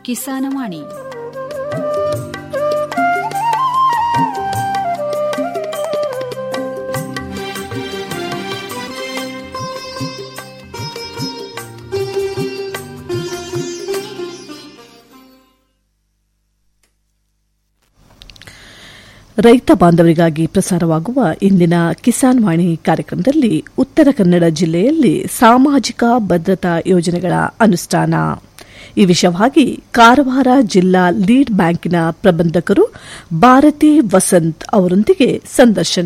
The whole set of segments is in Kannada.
ಕಿಸಾನವಾಣಿ ರೈತ ಬಾಂಧವರಿಗಾಗಿ ಪ್ರಸಾರವಾಗುವ ಇಂದಿನ ಕಿಸಾನ್ ವಾಣಿ ಕಾರ್ಯಕ್ರಮದಲ್ಲಿ ಉತ್ತರ ಕನ್ನಡ ಜಿಲ್ಲೆಯಲ್ಲಿ ಸಾಮಾಜಿಕ ಭದ್ರತಾ ಯೋಜನೆಗಳ ಅನುಷ್ಠಾನ ಈ ವಿಷಯವಾಗಿ ಕಾರವಾರ ಜಿಲ್ಲಾ ಲೀಡ್ ಬ್ಯಾಂಕಿನ ಪ್ರಬಂಧಕರು ಭಾರತಿ ವಸಂತ್ ಅವರೊಂದಿಗೆ ಸಂದರ್ಶನ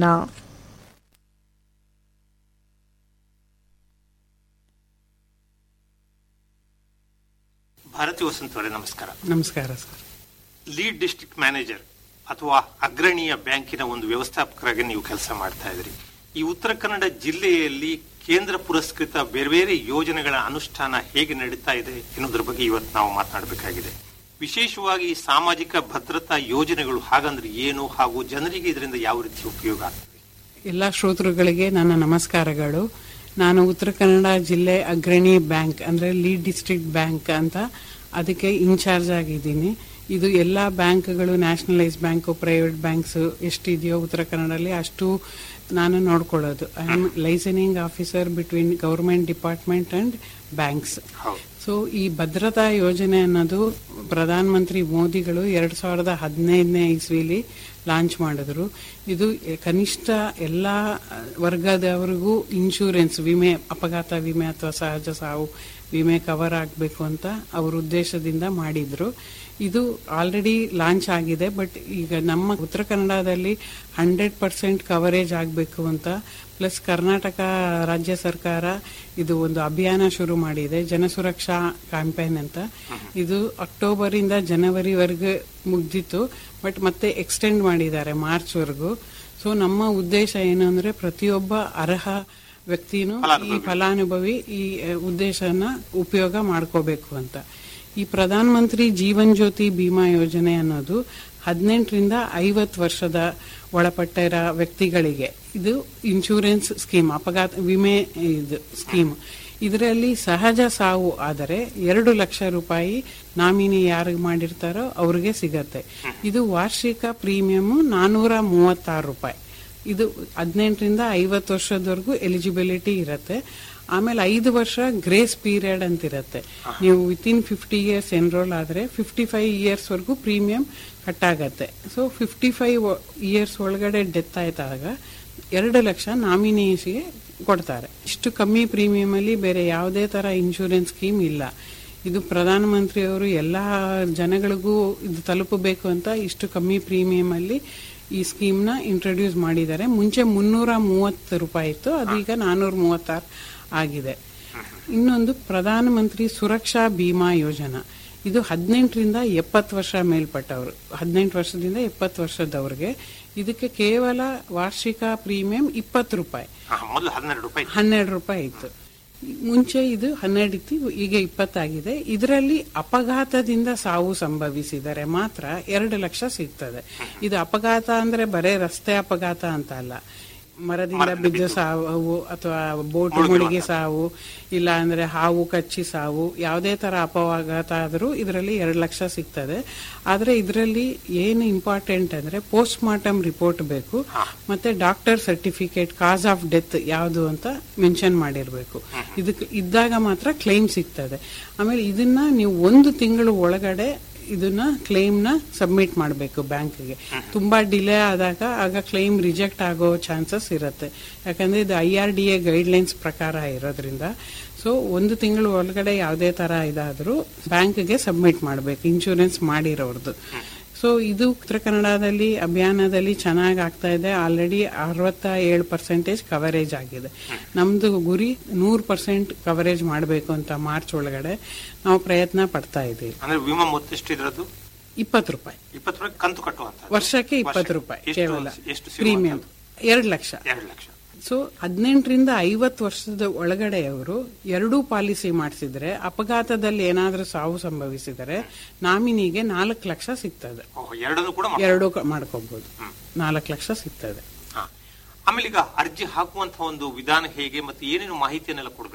ಭಾರತಿ ವಸಂತ್ ಅವರೇ ನಮಸ್ಕಾರ ನಮಸ್ಕಾರ ಸರ್ ಲೀಡ್ ಡಿಸ್ಟ್ರಿಕ್ಟ್ ಮ್ಯಾನೇಜರ್ ಅಥವಾ ಅಗ್ರಣೀಯ ಬ್ಯಾಂಕಿನ ಒಂದು ವ್ಯವಸ್ಥಾಪಕರಾಗಿ ನೀವು ಕೆಲಸ ಮಾಡ್ತಾ ಇದ್ರಿ ಈ ಉತ್ತರ ಕನ್ನಡ ಜಿಲ್ಲೆಯಲ್ಲಿ ಕೇಂದ್ರ ಪುರಸ್ಕೃತ ಬೇರೆ ಬೇರೆ ಯೋಜನೆಗಳ ಅನುಷ್ಠಾನ ಹೇಗೆ ನಡೀತಾ ಇದೆ ಎನ್ನುವುದರ ಬಗ್ಗೆ ಇವತ್ತು ನಾವು ಮಾತನಾಡಬೇಕಾಗಿದೆ ವಿಶೇಷವಾಗಿ ಈ ಸಾಮಾಜಿಕ ಭದ್ರತಾ ಯೋಜನೆಗಳು ಹಾಗಂದ್ರೆ ಏನು ಹಾಗೂ ಜನರಿಗೆ ಇದರಿಂದ ಯಾವ ರೀತಿ ಉಪಯೋಗ ಆಗ್ತದೆ ಎಲ್ಲ ಶ್ರೋತೃಗಳಿಗೆ ನನ್ನ ನಮಸ್ಕಾರಗಳು ನಾನು ಉತ್ತರ ಕನ್ನಡ ಜಿಲ್ಲೆ ಅಗ್ರಣಿ ಬ್ಯಾಂಕ್ ಅಂದ್ರೆ ಲೀಡ್ ಡಿಸ್ಟ್ರಿಕ್ಟ್ ಬ್ಯಾಂಕ್ ಅಂತ ಅದಕ್ಕೆ ಇನ್ಚಾರ್ಜ್ ಆಗಿದ್ದೀನಿ ಇದು ಎಲ್ಲ ಬ್ಯಾಂಕ್ಗಳು ನ್ಯಾಷನಲೈಸ್ ಬ್ಯಾಂಕು ಪ್ರೈವೇಟ್ ಬ್ಯಾಂಕ್ಸ್ ಎಷ್ಟಿದೆಯೋ ಉತ್ತರ ಕನ್ನಡದಲ್ಲಿ ಅಷ್ಟು ನಾನು ನೋಡ್ಕೊಳ್ಳೋದು I am liaisoning officer between government department and banks ಹೌದು ಸೊ ಈ ಭದ್ರತಾ ಯೋಜನೆ ಅನ್ನೋದು ಪ್ರಧಾನ ಮಂತ್ರಿ ಮೋದಿಗಳು ಎರಡ್ ಸಾವಿರದ ಹದಿನೈದನೇ ಇಸ್ವಿಲಿ ಲಾಂಚ್ ಮಾಡಿದ್ರು ಇದು ಕನಿಷ್ಠ ಎಲ್ಲ ವರ್ಗದವರಿಗೂ ಇನ್ಶೂರೆನ್ಸ್ ವಿಮೆ ಅಪಘಾತ ವಿಮೆ ಅಥವಾ ಸಹಜ ಸಾವು ವಿಮೆ ಕವರ್ ಆಗಬೇಕು ಅಂತ ಅವ್ರ ಉದ್ದೇಶದಿಂದ ಮಾಡಿದ್ರು ಇದು ಆಲ್ರೆಡಿ ಲಾಂಚ್ ಆಗಿದೆ ಬಟ್ ಈಗ ನಮ್ಮ ಉತ್ತರ ಕನ್ನಡದಲ್ಲಿ ಹಂಡ್ರೆಡ್ ಪರ್ಸೆಂಟ್ ಕವರೇಜ್ ಆಗಬೇಕು ಅಂತ ಪ್ಲಸ್ ಕರ್ನಾಟಕ ರಾಜ್ಯ ಸರ್ಕಾರ ಇದು ಒಂದು ಅಭಿಯಾನ ಶುರು ಮಾಡಿದೆ ಜನಸುರಕ್ಷಾ ಕ್ಯಾಂಪೇನ್ ಅಂತ ಇದು ಅಕ್ಟೋಬರ್ ಇಂದ ಜನವರಿವರೆಗೆ ಮುಗ್ದಿತ್ತು ಬಟ್ ಮತ್ತೆ ಎಕ್ಸ್ಟೆಂಡ್ ಮಾಡಿದ್ದಾರೆ ಮಾರ್ಚ್ ವರೆಗೂ ಸೊ ನಮ್ಮ ಉದ್ದೇಶ ಏನು ಅಂದ್ರೆ ಪ್ರತಿಯೊಬ್ಬ ಅರ್ಹ ವ್ಯಕ್ತಿನೂ ಈ ಫಲಾನುಭವಿ ಈ ಉದ್ದೇಶನ ಉಪಯೋಗ ಮಾಡ್ಕೋಬೇಕು ಅಂತ ಈ ಪ್ರಧಾನ ಮಂತ್ರಿ ಜೀವನ್ ಜ್ಯೋತಿ ಬಿಮಾ ಯೋಜನೆ ಅನ್ನೋದು ಹದಿನೆಂಟರಿಂದ ಐವತ್ತು ವರ್ಷದ ಒಳಪಟ್ಟಿರೋ ವ್ಯಕ್ತಿಗಳಿಗೆ ಇದು ಇನ್ಶೂರೆನ್ಸ್ ಸ್ಕೀಮ್ ಅಪಘಾತ ವಿಮೆ ಇದು ಸ್ಕೀಮ್ ಇದರಲ್ಲಿ ಸಹಜ ಸಾವು ಆದರೆ ಎರಡು ಲಕ್ಷ ರೂಪಾಯಿ ನಾಮಿನಿ ಯಾರಿಗೆ ಮಾಡಿರ್ತಾರೋ ಅವ್ರಿಗೆ ಸಿಗತ್ತೆ ಇದು ವಾರ್ಷಿಕ ಪ್ರೀಮಿಯಂ ನಾನೂರ ಮೂವತ್ತಾರು ರೂಪಾಯಿ ಇದು ಹದಿನೆಂಟರಿಂದ ಐವತ್ತು ವರ್ಷದವರೆಗೂ ಎಲಿಜಿಬಿಲಿಟಿ ಇರುತ್ತೆ ಆಮೇಲೆ ಐದು ವರ್ಷ ಗ್ರೇಸ್ ಪೀರಿಯಡ್ ಅಂತ ಇರುತ್ತೆ ನೀವು ವಿತಿನ್ ಫಿಫ್ಟಿ ಇಯರ್ಸ್ ಎನ್ರೋಲ್ ಆದ್ರೆ ಫಿಫ್ಟಿ ಫೈವ್ ಇಯರ್ಸ್ ವರೆಗೂ ಪ್ರೀಮಿಯಂ ಕಟ್ ಆಗತ್ತೆ ಸೊ ಫಿಫ್ಟಿ ಫೈವ್ ಇಯರ್ಸ್ ಒಳಗಡೆ ಡೆತ್ ಆಯ್ತಾಗ ಎರಡು ಲಕ್ಷ ನಾಮಿನೇಷನ್ಗೆ ಕೊಡ್ತಾರೆ ಇಷ್ಟು ಕಮ್ಮಿ ಪ್ರೀಮಿಯಂ ಅಲ್ಲಿ ಬೇರೆ ಯಾವುದೇ ತರ ಇನ್ಶೂರೆನ್ಸ್ ಸ್ಕೀಮ್ ಇಲ್ಲ ಇದು ಪ್ರಧಾನಮಂತ್ರಿ ಅವರು ಎಲ್ಲಾ ಜನಗಳಿಗೂ ಇದು ತಲುಪಬೇಕು ಅಂತ ಇಷ್ಟು ಕಮ್ಮಿ ಪ್ರೀಮಿಯಂ ಅಲ್ಲಿ ಈ ಸ್ಕೀಮ್ ನ ಇಂಟ್ರೊಡ್ಯೂಸ್ ಮಾಡಿದ್ದಾರೆ ಮುಂಚೆ ಮುನ್ನೂರ ಮೂವತ್ತು ರೂಪಾಯಿ ಇತ್ತು ಅದು ಈಗ ನಾನೂರ ಮೂವತ್ತಾರು ಆಗಿದೆ ಇನ್ನೊಂದು ಪ್ರಧಾನಮಂತ್ರಿ ಸುರಕ್ಷಾ ಬಿಮಾ ಯೋಜನಾ ಇದು ಹದಿನೆಂಟರಿಂದ ಎಪ್ಪತ್ತು ವರ್ಷ ಮೇಲ್ಪಟ್ಟವರು ಹದಿನೆಂಟು ವರ್ಷದಿಂದ ಎಪ್ಪತ್ತು ವರ್ಷದವ್ರಿಗೆ ಇದಕ್ಕೆ ಕೇವಲ ವಾರ್ಷಿಕ ಪ್ರೀಮಿಯಂ ಇಪ್ಪತ್ತು ರೂಪಾಯಿ ಹಾ, ಮೊದಲು ಹನ್ನೆರಡು ರೂಪಾಯಿ ಹನ್ನೆರಡು ರೂಪಾಯಿ ಇತ್ತು ಮುಂಚೆ ಇದು ಹನ್ನೆರಡು ಇತ್ತು ಈಗ ಇಪ್ಪತ್ತಾಗಿದೆ ಇದರಲ್ಲಿ ಅಪಘಾತದಿಂದ ಸಾವು ಸಂಭವಿಸಿದರೆ ಮಾತ್ರ ಎರಡು ಲಕ್ಷ ಸಿಗ್ತದೆ ಇದು ಅಪಘಾತ ಅಂದ್ರೆ ಬರೇ ರಸ್ತೆ ಅಪಘಾತ ಅಂತ ಅಲ್ಲ ಮರದಿಂದ ಬಿದ್ದು ಸಾವು ಅಥವಾ ಬೋಟ್ ಮುಳುಗಿ ಸಾವು ಇಲ್ಲ ಅಂದ್ರೆ ಹಾವು ಕಚ್ಚಿ ಸಾವು ಯಾವುದೇ ತರ ಅಪಘಾತ ಆದರೂ ಇದರಲ್ಲಿ ಎರಡು ಲಕ್ಷ ಸಿಗ್ತದೆ ಆದ್ರೆ ಇದರಲ್ಲಿ ಏನು ಇಂಪಾರ್ಟೆಂಟ್ ಅಂದ್ರೆ ಪೋಸ್ಟ್ ಮಾರ್ಟಮ್ ರಿಪೋರ್ಟ್ ಬೇಕು ಮತ್ತೆ doctor certificate cause of death ಯಾವುದು ಅಂತ ಮೆನ್ಷನ್ ಮಾಡಿರ್ಬೇಕು ಇದಕ್ಕೆ ಇದ್ದಾಗ ಮಾತ್ರ ಕ್ಲೈಮ್ ಸಿಗ್ತದೆ ಆಮೇಲೆ ಇದನ್ನ ನೀವು ಒಂದು ತಿಂಗಳು ಒಳಗಡೆ ಇದನ್ನ ಕ್ಲೈಮ್ ನ ಸಬ್ಮಿಟ್ ಮಾಡಬೇಕು ಬ್ಯಾಂಕ್ಗೆ ತುಂಬಾ ಡಿಲೇ ಆದಾಗ ಆಗ ಕ್ಲೈಮ್ ರಿಜೆಕ್ಟ್ ಆಗೋ ಚಾನ್ಸಸ್ ಇರುತ್ತೆ ಯಾಕಂದ್ರೆ ಇದು I R D A guidelines ಪ್ರಕಾರ ಇರೋದ್ರಿಂದ ಸೊ ಒಂದು ತಿಂಗಳು ಒಳಗಡೆ ಯಾವುದೇ ತರ ಇದಾದ್ರೂ ಬ್ಯಾಂಕ್ಗೆ ಸಬ್ಮಿಟ್ ಮಾಡಬೇಕು ಇನ್ಶೂರೆನ್ಸ್ ಮಾಡಿರೋರ್ದು ಸೊ ಇದು ಉತ್ತರ ಕನ್ನಡದಲ್ಲಿ ಅಭಿಯಾನದಲ್ಲಿ ಚೆನ್ನಾಗಿ ಆಗ್ತಾ ಇದೆ ಆಲ್ರೆಡಿ ಅರವತ್ತ ಏಳು ಪರ್ಸೆಂಟೇಜ್ ಕವರೇಜ್ ಆಗಿದೆ ನಮ್ದು ಗುರಿ ನೂರು ಪರ್ಸೆಂಟ್ ಕವರೇಜ್ ಮಾಡಬೇಕು ಅಂತ ಮಾರ್ಚ್ ಒಳಗಡೆ ನಾವು ಪ್ರಯತ್ನ ಪಡ್ತಾ ಇದ್ದೀವಿ ಅಂದ್ರೆ ವಿಮಾ ಮೊತ್ತ ಎಷ್ಟು ಇದ್ರದ್ದು ಇಪ್ಪತ್ತು ರೂಪಾಯಿ ಇಪ್ಪತ್ತು ರೂಪಾಯಿ ಕಂತು ಕಟ್ಟುವಂತ ವರ್ಷಕ್ಕೆ ಇಪ್ಪತ್ತು ರೂಪಾಯಿ ಎಷ್ಟು- ಕೇವಲ ಎಷ್ಟು ಪ್ರೀಮಿಯಂ ಎರಡು ಲಕ್ಷ ಎರಡು ಲಕ್ಷ ಸೊ ಹದಿನೆಂಟರಿಂದ ಐವತ್ತು ವರ್ಷದ ಒಳಗಡೆಯವರು ಎರಡೂ ಪಾಲಿಸಿ ಮಾಡಿಸಿದ್ರೆ ಅಪಘಾತದಲ್ಲಿ ಏನಾದ್ರೂ ಸಾವು ಸಂಭವಿಸಿದರೆ ನಾಮಿನಿಗೆ ನಾಲ್ಕು ಲಕ್ಷ ಸಿಗ್ತದೆ ಓಹ್, ಎರಡನ್ನೂ ಕೂಡ ಮಾಡ್ಬೋದು. ಎರಡೂ ಕ- ಮಾಡ್ಕೋಬಹುದು ನಾಲ್ಕು ಲಕ್ಷ ಸಿಗ್ತದೆ ಹಾ. ಆಮೇಲೆ ಈಗ ಅರ್ಜಿ ಹಾಕುವಂತ ಒಂದು ವಿಧಾನ ಹೇಗೆ ಮತ್ತೆ ಏನೇನು ಮಾಹಿತಿಯನ್ನೆಲ್ಲ ಕೊಡ್ಬೇಕಾಗ್ತದೆ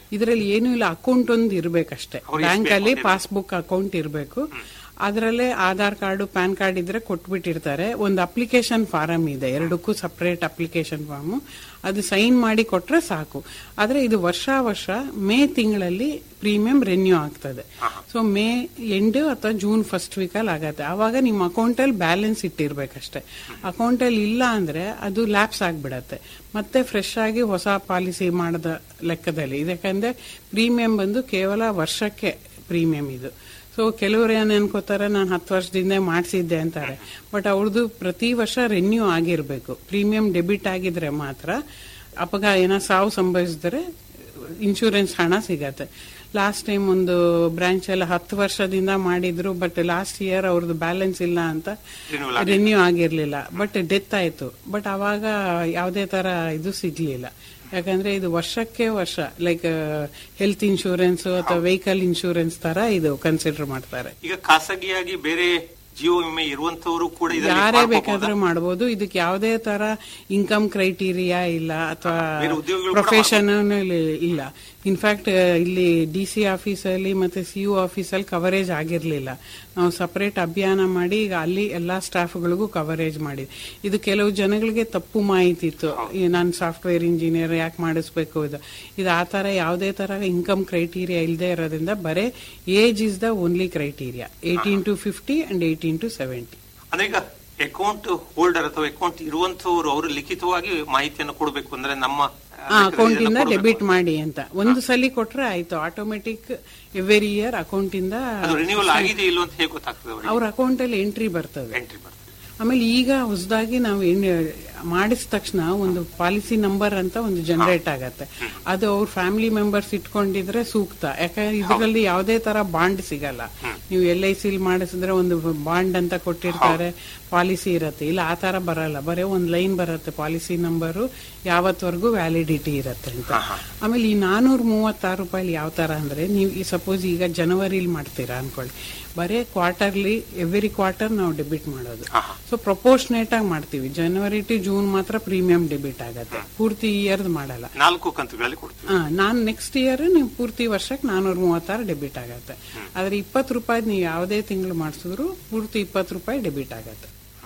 ಇದರಲ್ಲಿ ಏನೂ ಇಲ್ಲ ಅಕೌಂಟ್ ಒಂದು ಇರ್ಬೇಕಷ್ಟೇ ಅವ್ರಿಗೆ ಬ್ಯಾಂಕ್ ಅಲ್ಲಿ ಇರ್ಬೇಕು. ಪಾಸ್ಬುಕ್ ಅಕೌಂಟ್ ಇರಬೇಕು ಅದರಲ್ಲೇ ಆಧಾರ್ ಕಾರ್ಡು ಪ್ಯಾನ್ ಕಾರ್ಡ್ ಇದ್ರೆ ಕೊಟ್ಬಿಟ್ಟಿರ್ತಾರೆ ಒಂದು ಅಪ್ಲಿಕೇಶನ್ ಫಾರಂ ಇದೆ ಎರಡಕ್ಕೂ ಸಪರೇಟ್ ಅಪ್ಲಿಕೇಶನ್ ಫಾರ್ಮ್ ಅದು ಸೈನ್ ಮಾಡಿ ಕೊಟ್ರೆ ಸಾಕು ಆದ್ರೆ ಇದು ವರ್ಷ ವರ್ಷ ಮೇ ತಿಂಗಳಲ್ಲಿ ಪ್ರೀಮಿಯಂ ರೆನ್ಯೂ ಆಗ್ತದೆ ಸೊ ಮೇ ಎಂಡ್ ಅಥವಾ ಜೂನ್ ಫಸ್ಟ್ ವೀಕಲ್ಲಿ ಆಗತ್ತೆ ಆವಾಗ ನಿಮ್ಮ ಅಕೌಂಟಲ್ಲಿ ಬ್ಯಾಲೆನ್ಸ್ ಇಟ್ಟಿರ್ಬೇಕಷ್ಟೇ ಅಕೌಂಟಲ್ಲಿ ಇಲ್ಲ ಅಂದ್ರೆ ಅದು ಲ್ಯಾಪ್ಸ್ ಆಗ್ಬಿಡತ್ತೆ ಮತ್ತೆ ಫ್ರೆಶ್ ಆಗಿ ಹೊಸ ಪಾಲಿಸಿ ಮಾಡದ ಲೆಕ್ಕದಲ್ಲಿ ಇದಕ್ಕಂದ್ರೆ ಪ್ರೀಮಿಯಂ ಬಂದು ಕೇವಲ ವರ್ಷಕ್ಕೆ ಪ್ರೀಮಿಯಂ ಇದು ಸೊ ಕೆಲವರು ಏನ್ ಅನ್ಕೋತಾರೆ ನಾನು ಹತ್ತು ವರ್ಷದಿಂದ ಮಾಡಿಸಿದ್ದೆ ಅಂತಾರೆ ಬಟ್ ಅವ್ರದ್ದು ಪ್ರತಿ ವರ್ಷ ರೆನ್ಯೂ ಆಗಿರ್ಬೇಕು ಪ್ರೀಮಿಯಂ ಡೆಬಿಟ್ ಆಗಿದ್ರೆ ಮಾತ್ರ ಅಪಘಾತ ಏನೋ ಸಾವು ಸಂಭವಿಸಿದ್ರೆ ಇನ್ಶೂರೆನ್ಸ್ ಹಣ ಸಿಗತ್ತೆ ಲಾಸ್ಟ್ ಟೈಮ್ ಒಂದು ಬ್ರಾಂಚ್ ಎಲ್ಲ ಹತ್ತು ವರ್ಷದಿಂದ ಮಾಡಿದ್ರು ಬಟ್ ಲಾಸ್ಟ್ ಇಯರ್ ಅವ್ರದ್ದು ಬ್ಯಾಲೆನ್ಸ್ ಇಲ್ಲ ಅಂತ Renewal ರೆನ್ಯೂ ಆಗಿರ್ಲಿಲ್ಲ ಬಟ್ ಡೆತ್ ಆಯ್ತು ಬಟ್ ಅವಾಗ ಯಾವುದೇ ತರ ಇದು ಸಿಗ್ಲಿಲ್ಲ ಯಾಕಂದ್ರೆ ಇದು ವರ್ಷಕ್ಕೆ ವರ್ಷ ಲೈಕ್ ಹೆಲ್ತ್ ಇನ್ಶೂರೆನ್ಸ್ ಅಥವಾ ವೆಹಿಕಲ್ ಇನ್ಶೂರೆನ್ಸ್ ತರ ಇದು ಕನ್ಸಿಡರ್ ಮಾಡ್ತಾರೆ ಈಗ ಖಾಸಗಿಯಾಗಿ ಬೇರೆ ಜೀವ ವಿಮೆ ಇರುವಂತವರು ಕೂಡ ಇದರಲ್ಲಿ ಯಾರೇ ಮಾಡ್ಕೋಬಹುದಾ? ಬೇಕಾದ್ರೂ ಮಾಡಬಹುದು ಇದಕ್ಕೆ ಯಾವುದೇ ತರ ಇನ್ಕಮ್ ಕ್ರೈಟೀರಿಯಾ ಇಲ್ಲ ಅಥವಾ ಬೇರೆ ಉದ್ಯೋಗಿಗಳು ಕೂಡ ಪ್ರೊಫೆಷನ್ ಇಲ್ಲ ಇನ್ಫ್ಯಾಕ್ಟ್ ಇಲ್ಲಿ ಡಿ ಸಿ ಆಫೀಸಲ್ಲಿ ಮತ್ತೆ ಸಿ ಯು ಆಫೀಸಲ್ಲಿ ಕವರೇಜ್ ಆಗಿರ್ಲಿಲ್ಲ ನಾವು ಸಪರೇಟ್ ಅಭಿಯಾನ ಮಾಡಿ ಈಗ ಅಲ್ಲಿ ಎಲ್ಲಾ ಸ್ಟಾಫ್ಗಳಿಗೂ ಕವರೇಜ್ ಮಾಡಿ ಇದು ಕೆಲವು ಜನಗಳಿಗೆ ತಪ್ಪು ಮಾಹಿತಿ ಇತ್ತು ಈ ನಾನು ಸಾಫ್ಟ್ವೇರ್ ಇಂಜಿನಿಯರ್ ಯಾಕೆ ಮಾಡಿಸ್ಬೇಕು ಇದು ಇದು ಆ ತರ ಯಾವುದೇ ತರ ಇನ್ಕಮ್ ಕ್ರೈಟೀರಿಯಾ ಇಲ್ಲದೆ ಇರೋದ್ರಿಂದ ಬರೇ age is the only criteria eighteen to fifty and eighteen to seventy ಅಂದ್ರೆ ಈಗ ಅಕೌಂಟ್ ಹೋಲ್ಡರ್ ಅಥವಾ ಅಕೌಂಟ್ ಇರುವಂತವರು ಅವರು ಲಿಖಿತವಾಗಿ ಮಾಹಿತಿಯನ್ನು ಕೊಡಬೇಕು ಅಂದ್ರೆ ನಮ್ಮ ಆ, ಲೆಕ್ಕದಲ್ಲಿ ಅಕೌಂಟ್ ಇಂದ ಇದನ್ನ ಕೊಡ್ಬೇಕು. ಡೆಬಿಟ್ ಮಾಡಿ ಅಂತ ಒಂದು ಸಲ ಕೊಟ್ರೆ ಆಯ್ತು ಆಟೋಮೆಟಿಕ್ ಎವ್ರಿ ಇಯರ್ ಅಕೌಂಟ್ ಇಂದ ಅದು ರಿನ್ಯೂವಲ್ ಆಗಿದೆ ಇಲ್ಲೋ ಅಂತ ಹೇಗೆ ಗೊತ್ತಾಗ್ತದೆ ಅವರಿಗೆ ಅವ್ರ ಅಕೌಂಟ್ ಅಲ್ಲಿ ಎಂಟ್ರಿ ಬರ್ತದೆ ಎಂಟ್ರಿ ಬರ್ತದೆ ಆಮೇಲೆ ಈಗ ಹೊಸದಾಗಿ ನಾವು ಏನ್ ಮಾಡಿದ ತಕ್ಷಣ ಒಂದು ಪಾಲಿಸಿ ನಂಬರ್ ಅಂತ ಒಂದು ಜನರೇಟ್ ಆಗತ್ತೆ ಅದು ಅವ್ರ ಫ್ಯಾಮಿಲಿ ಮೆಂಬರ್ಸ್ ಇಟ್ಕೊಂಡಿದ್ರೆ ಸೂಕ್ತ ಯಾಕಂದ್ರೆ ಇದರಲ್ಲಿ ಯಾವುದೇ ತರ ಬಾಂಡ್ ಸಿಗಲ್ಲ ನೀವು ಎಲ್ ಐ ಸಿಲ್ ಮಾಡಿಸಿದ್ರೆ ಒಂದು ಬಾಂಡ್ ಅಂತ ಕೊಟ್ಟಿರ್ತಾರೆ ಪಾಲಿಸಿ ಇರತ್ತೆ ಇಲ್ಲ ಆ ತರ ಬರಲ್ಲ ಬರೀ ಒಂದ್ ಲೈನ್ ಬರುತ್ತೆ ಪಾಲಿಸಿ ನಂಬರು ಯಾವತ್ವರೆಗೂ ವ್ಯಾಲಿಡಿಟಿ ಇರತ್ತೆ ಅಂತ ಆಮೇಲೆ ಈ ನಾನೂರ ಮೂವತ್ತಾರು ರೂಪಾಯಿ ಯಾವ ತರ ಅಂದ್ರೆ ನೀವು ಈ ಸಪೋಸ್ ಈಗ ಜನವರಿಲಿ ಮಾಡ್ತೀರಾ ಅನ್ಕೊಳ್ಳಿ ಬರೀ ಕ್ವಾರ್ಟರ್ಲಿ ಎವ್ರಿ ಕ್ವಾರ್ಟರ್ ನಾವು ಡೆಬಿಟ್ ಮಾಡೋದು ಸೊ ಪ್ರಪೋರ್ಷನೇಟ್ ಆಗಿ ಮಾಡ್ತೀವಿ ಜನವರಿ ಟು ಜೂನ್ ಮಾತ್ರ ಪ್ರೀಮಿಯಂ ಡೆಬಿಟ್ ಆಗತ್ತೆ ಪೂರ್ತಿ ಇಯರ್ದು ಮಾಡಲ್ಲ ನಾಲ್ಕು ಕಂತುಗಳಲ್ಲಿ ಕೊಡ್ತೀವಿ ಆ, ನಾನ್ ನೆಕ್ಸ್ಟ್ ಇಯರ್ ನೀವು ಪೂರ್ತಿ ವರ್ಷಕ್ಕೆ ನಾನೂರ ಮೂವತ್ತಾರು ಡೆಬಿಟ್ ಆಗತ್ತೆ ಆದ್ರೆ ಇಪ್ಪತ್ತು ರೂಪಾಯಿ ನೀವು ಯಾವುದೇ ತಿಂಗಳು ಮಾಡಿಸಿದ್ರು ಪೂರ್ತಿ ಇಪ್ಪತ್ತು ರೂಪಾಯಿ ಡೆಬಿಟ್ ಆಗತ್ತೆ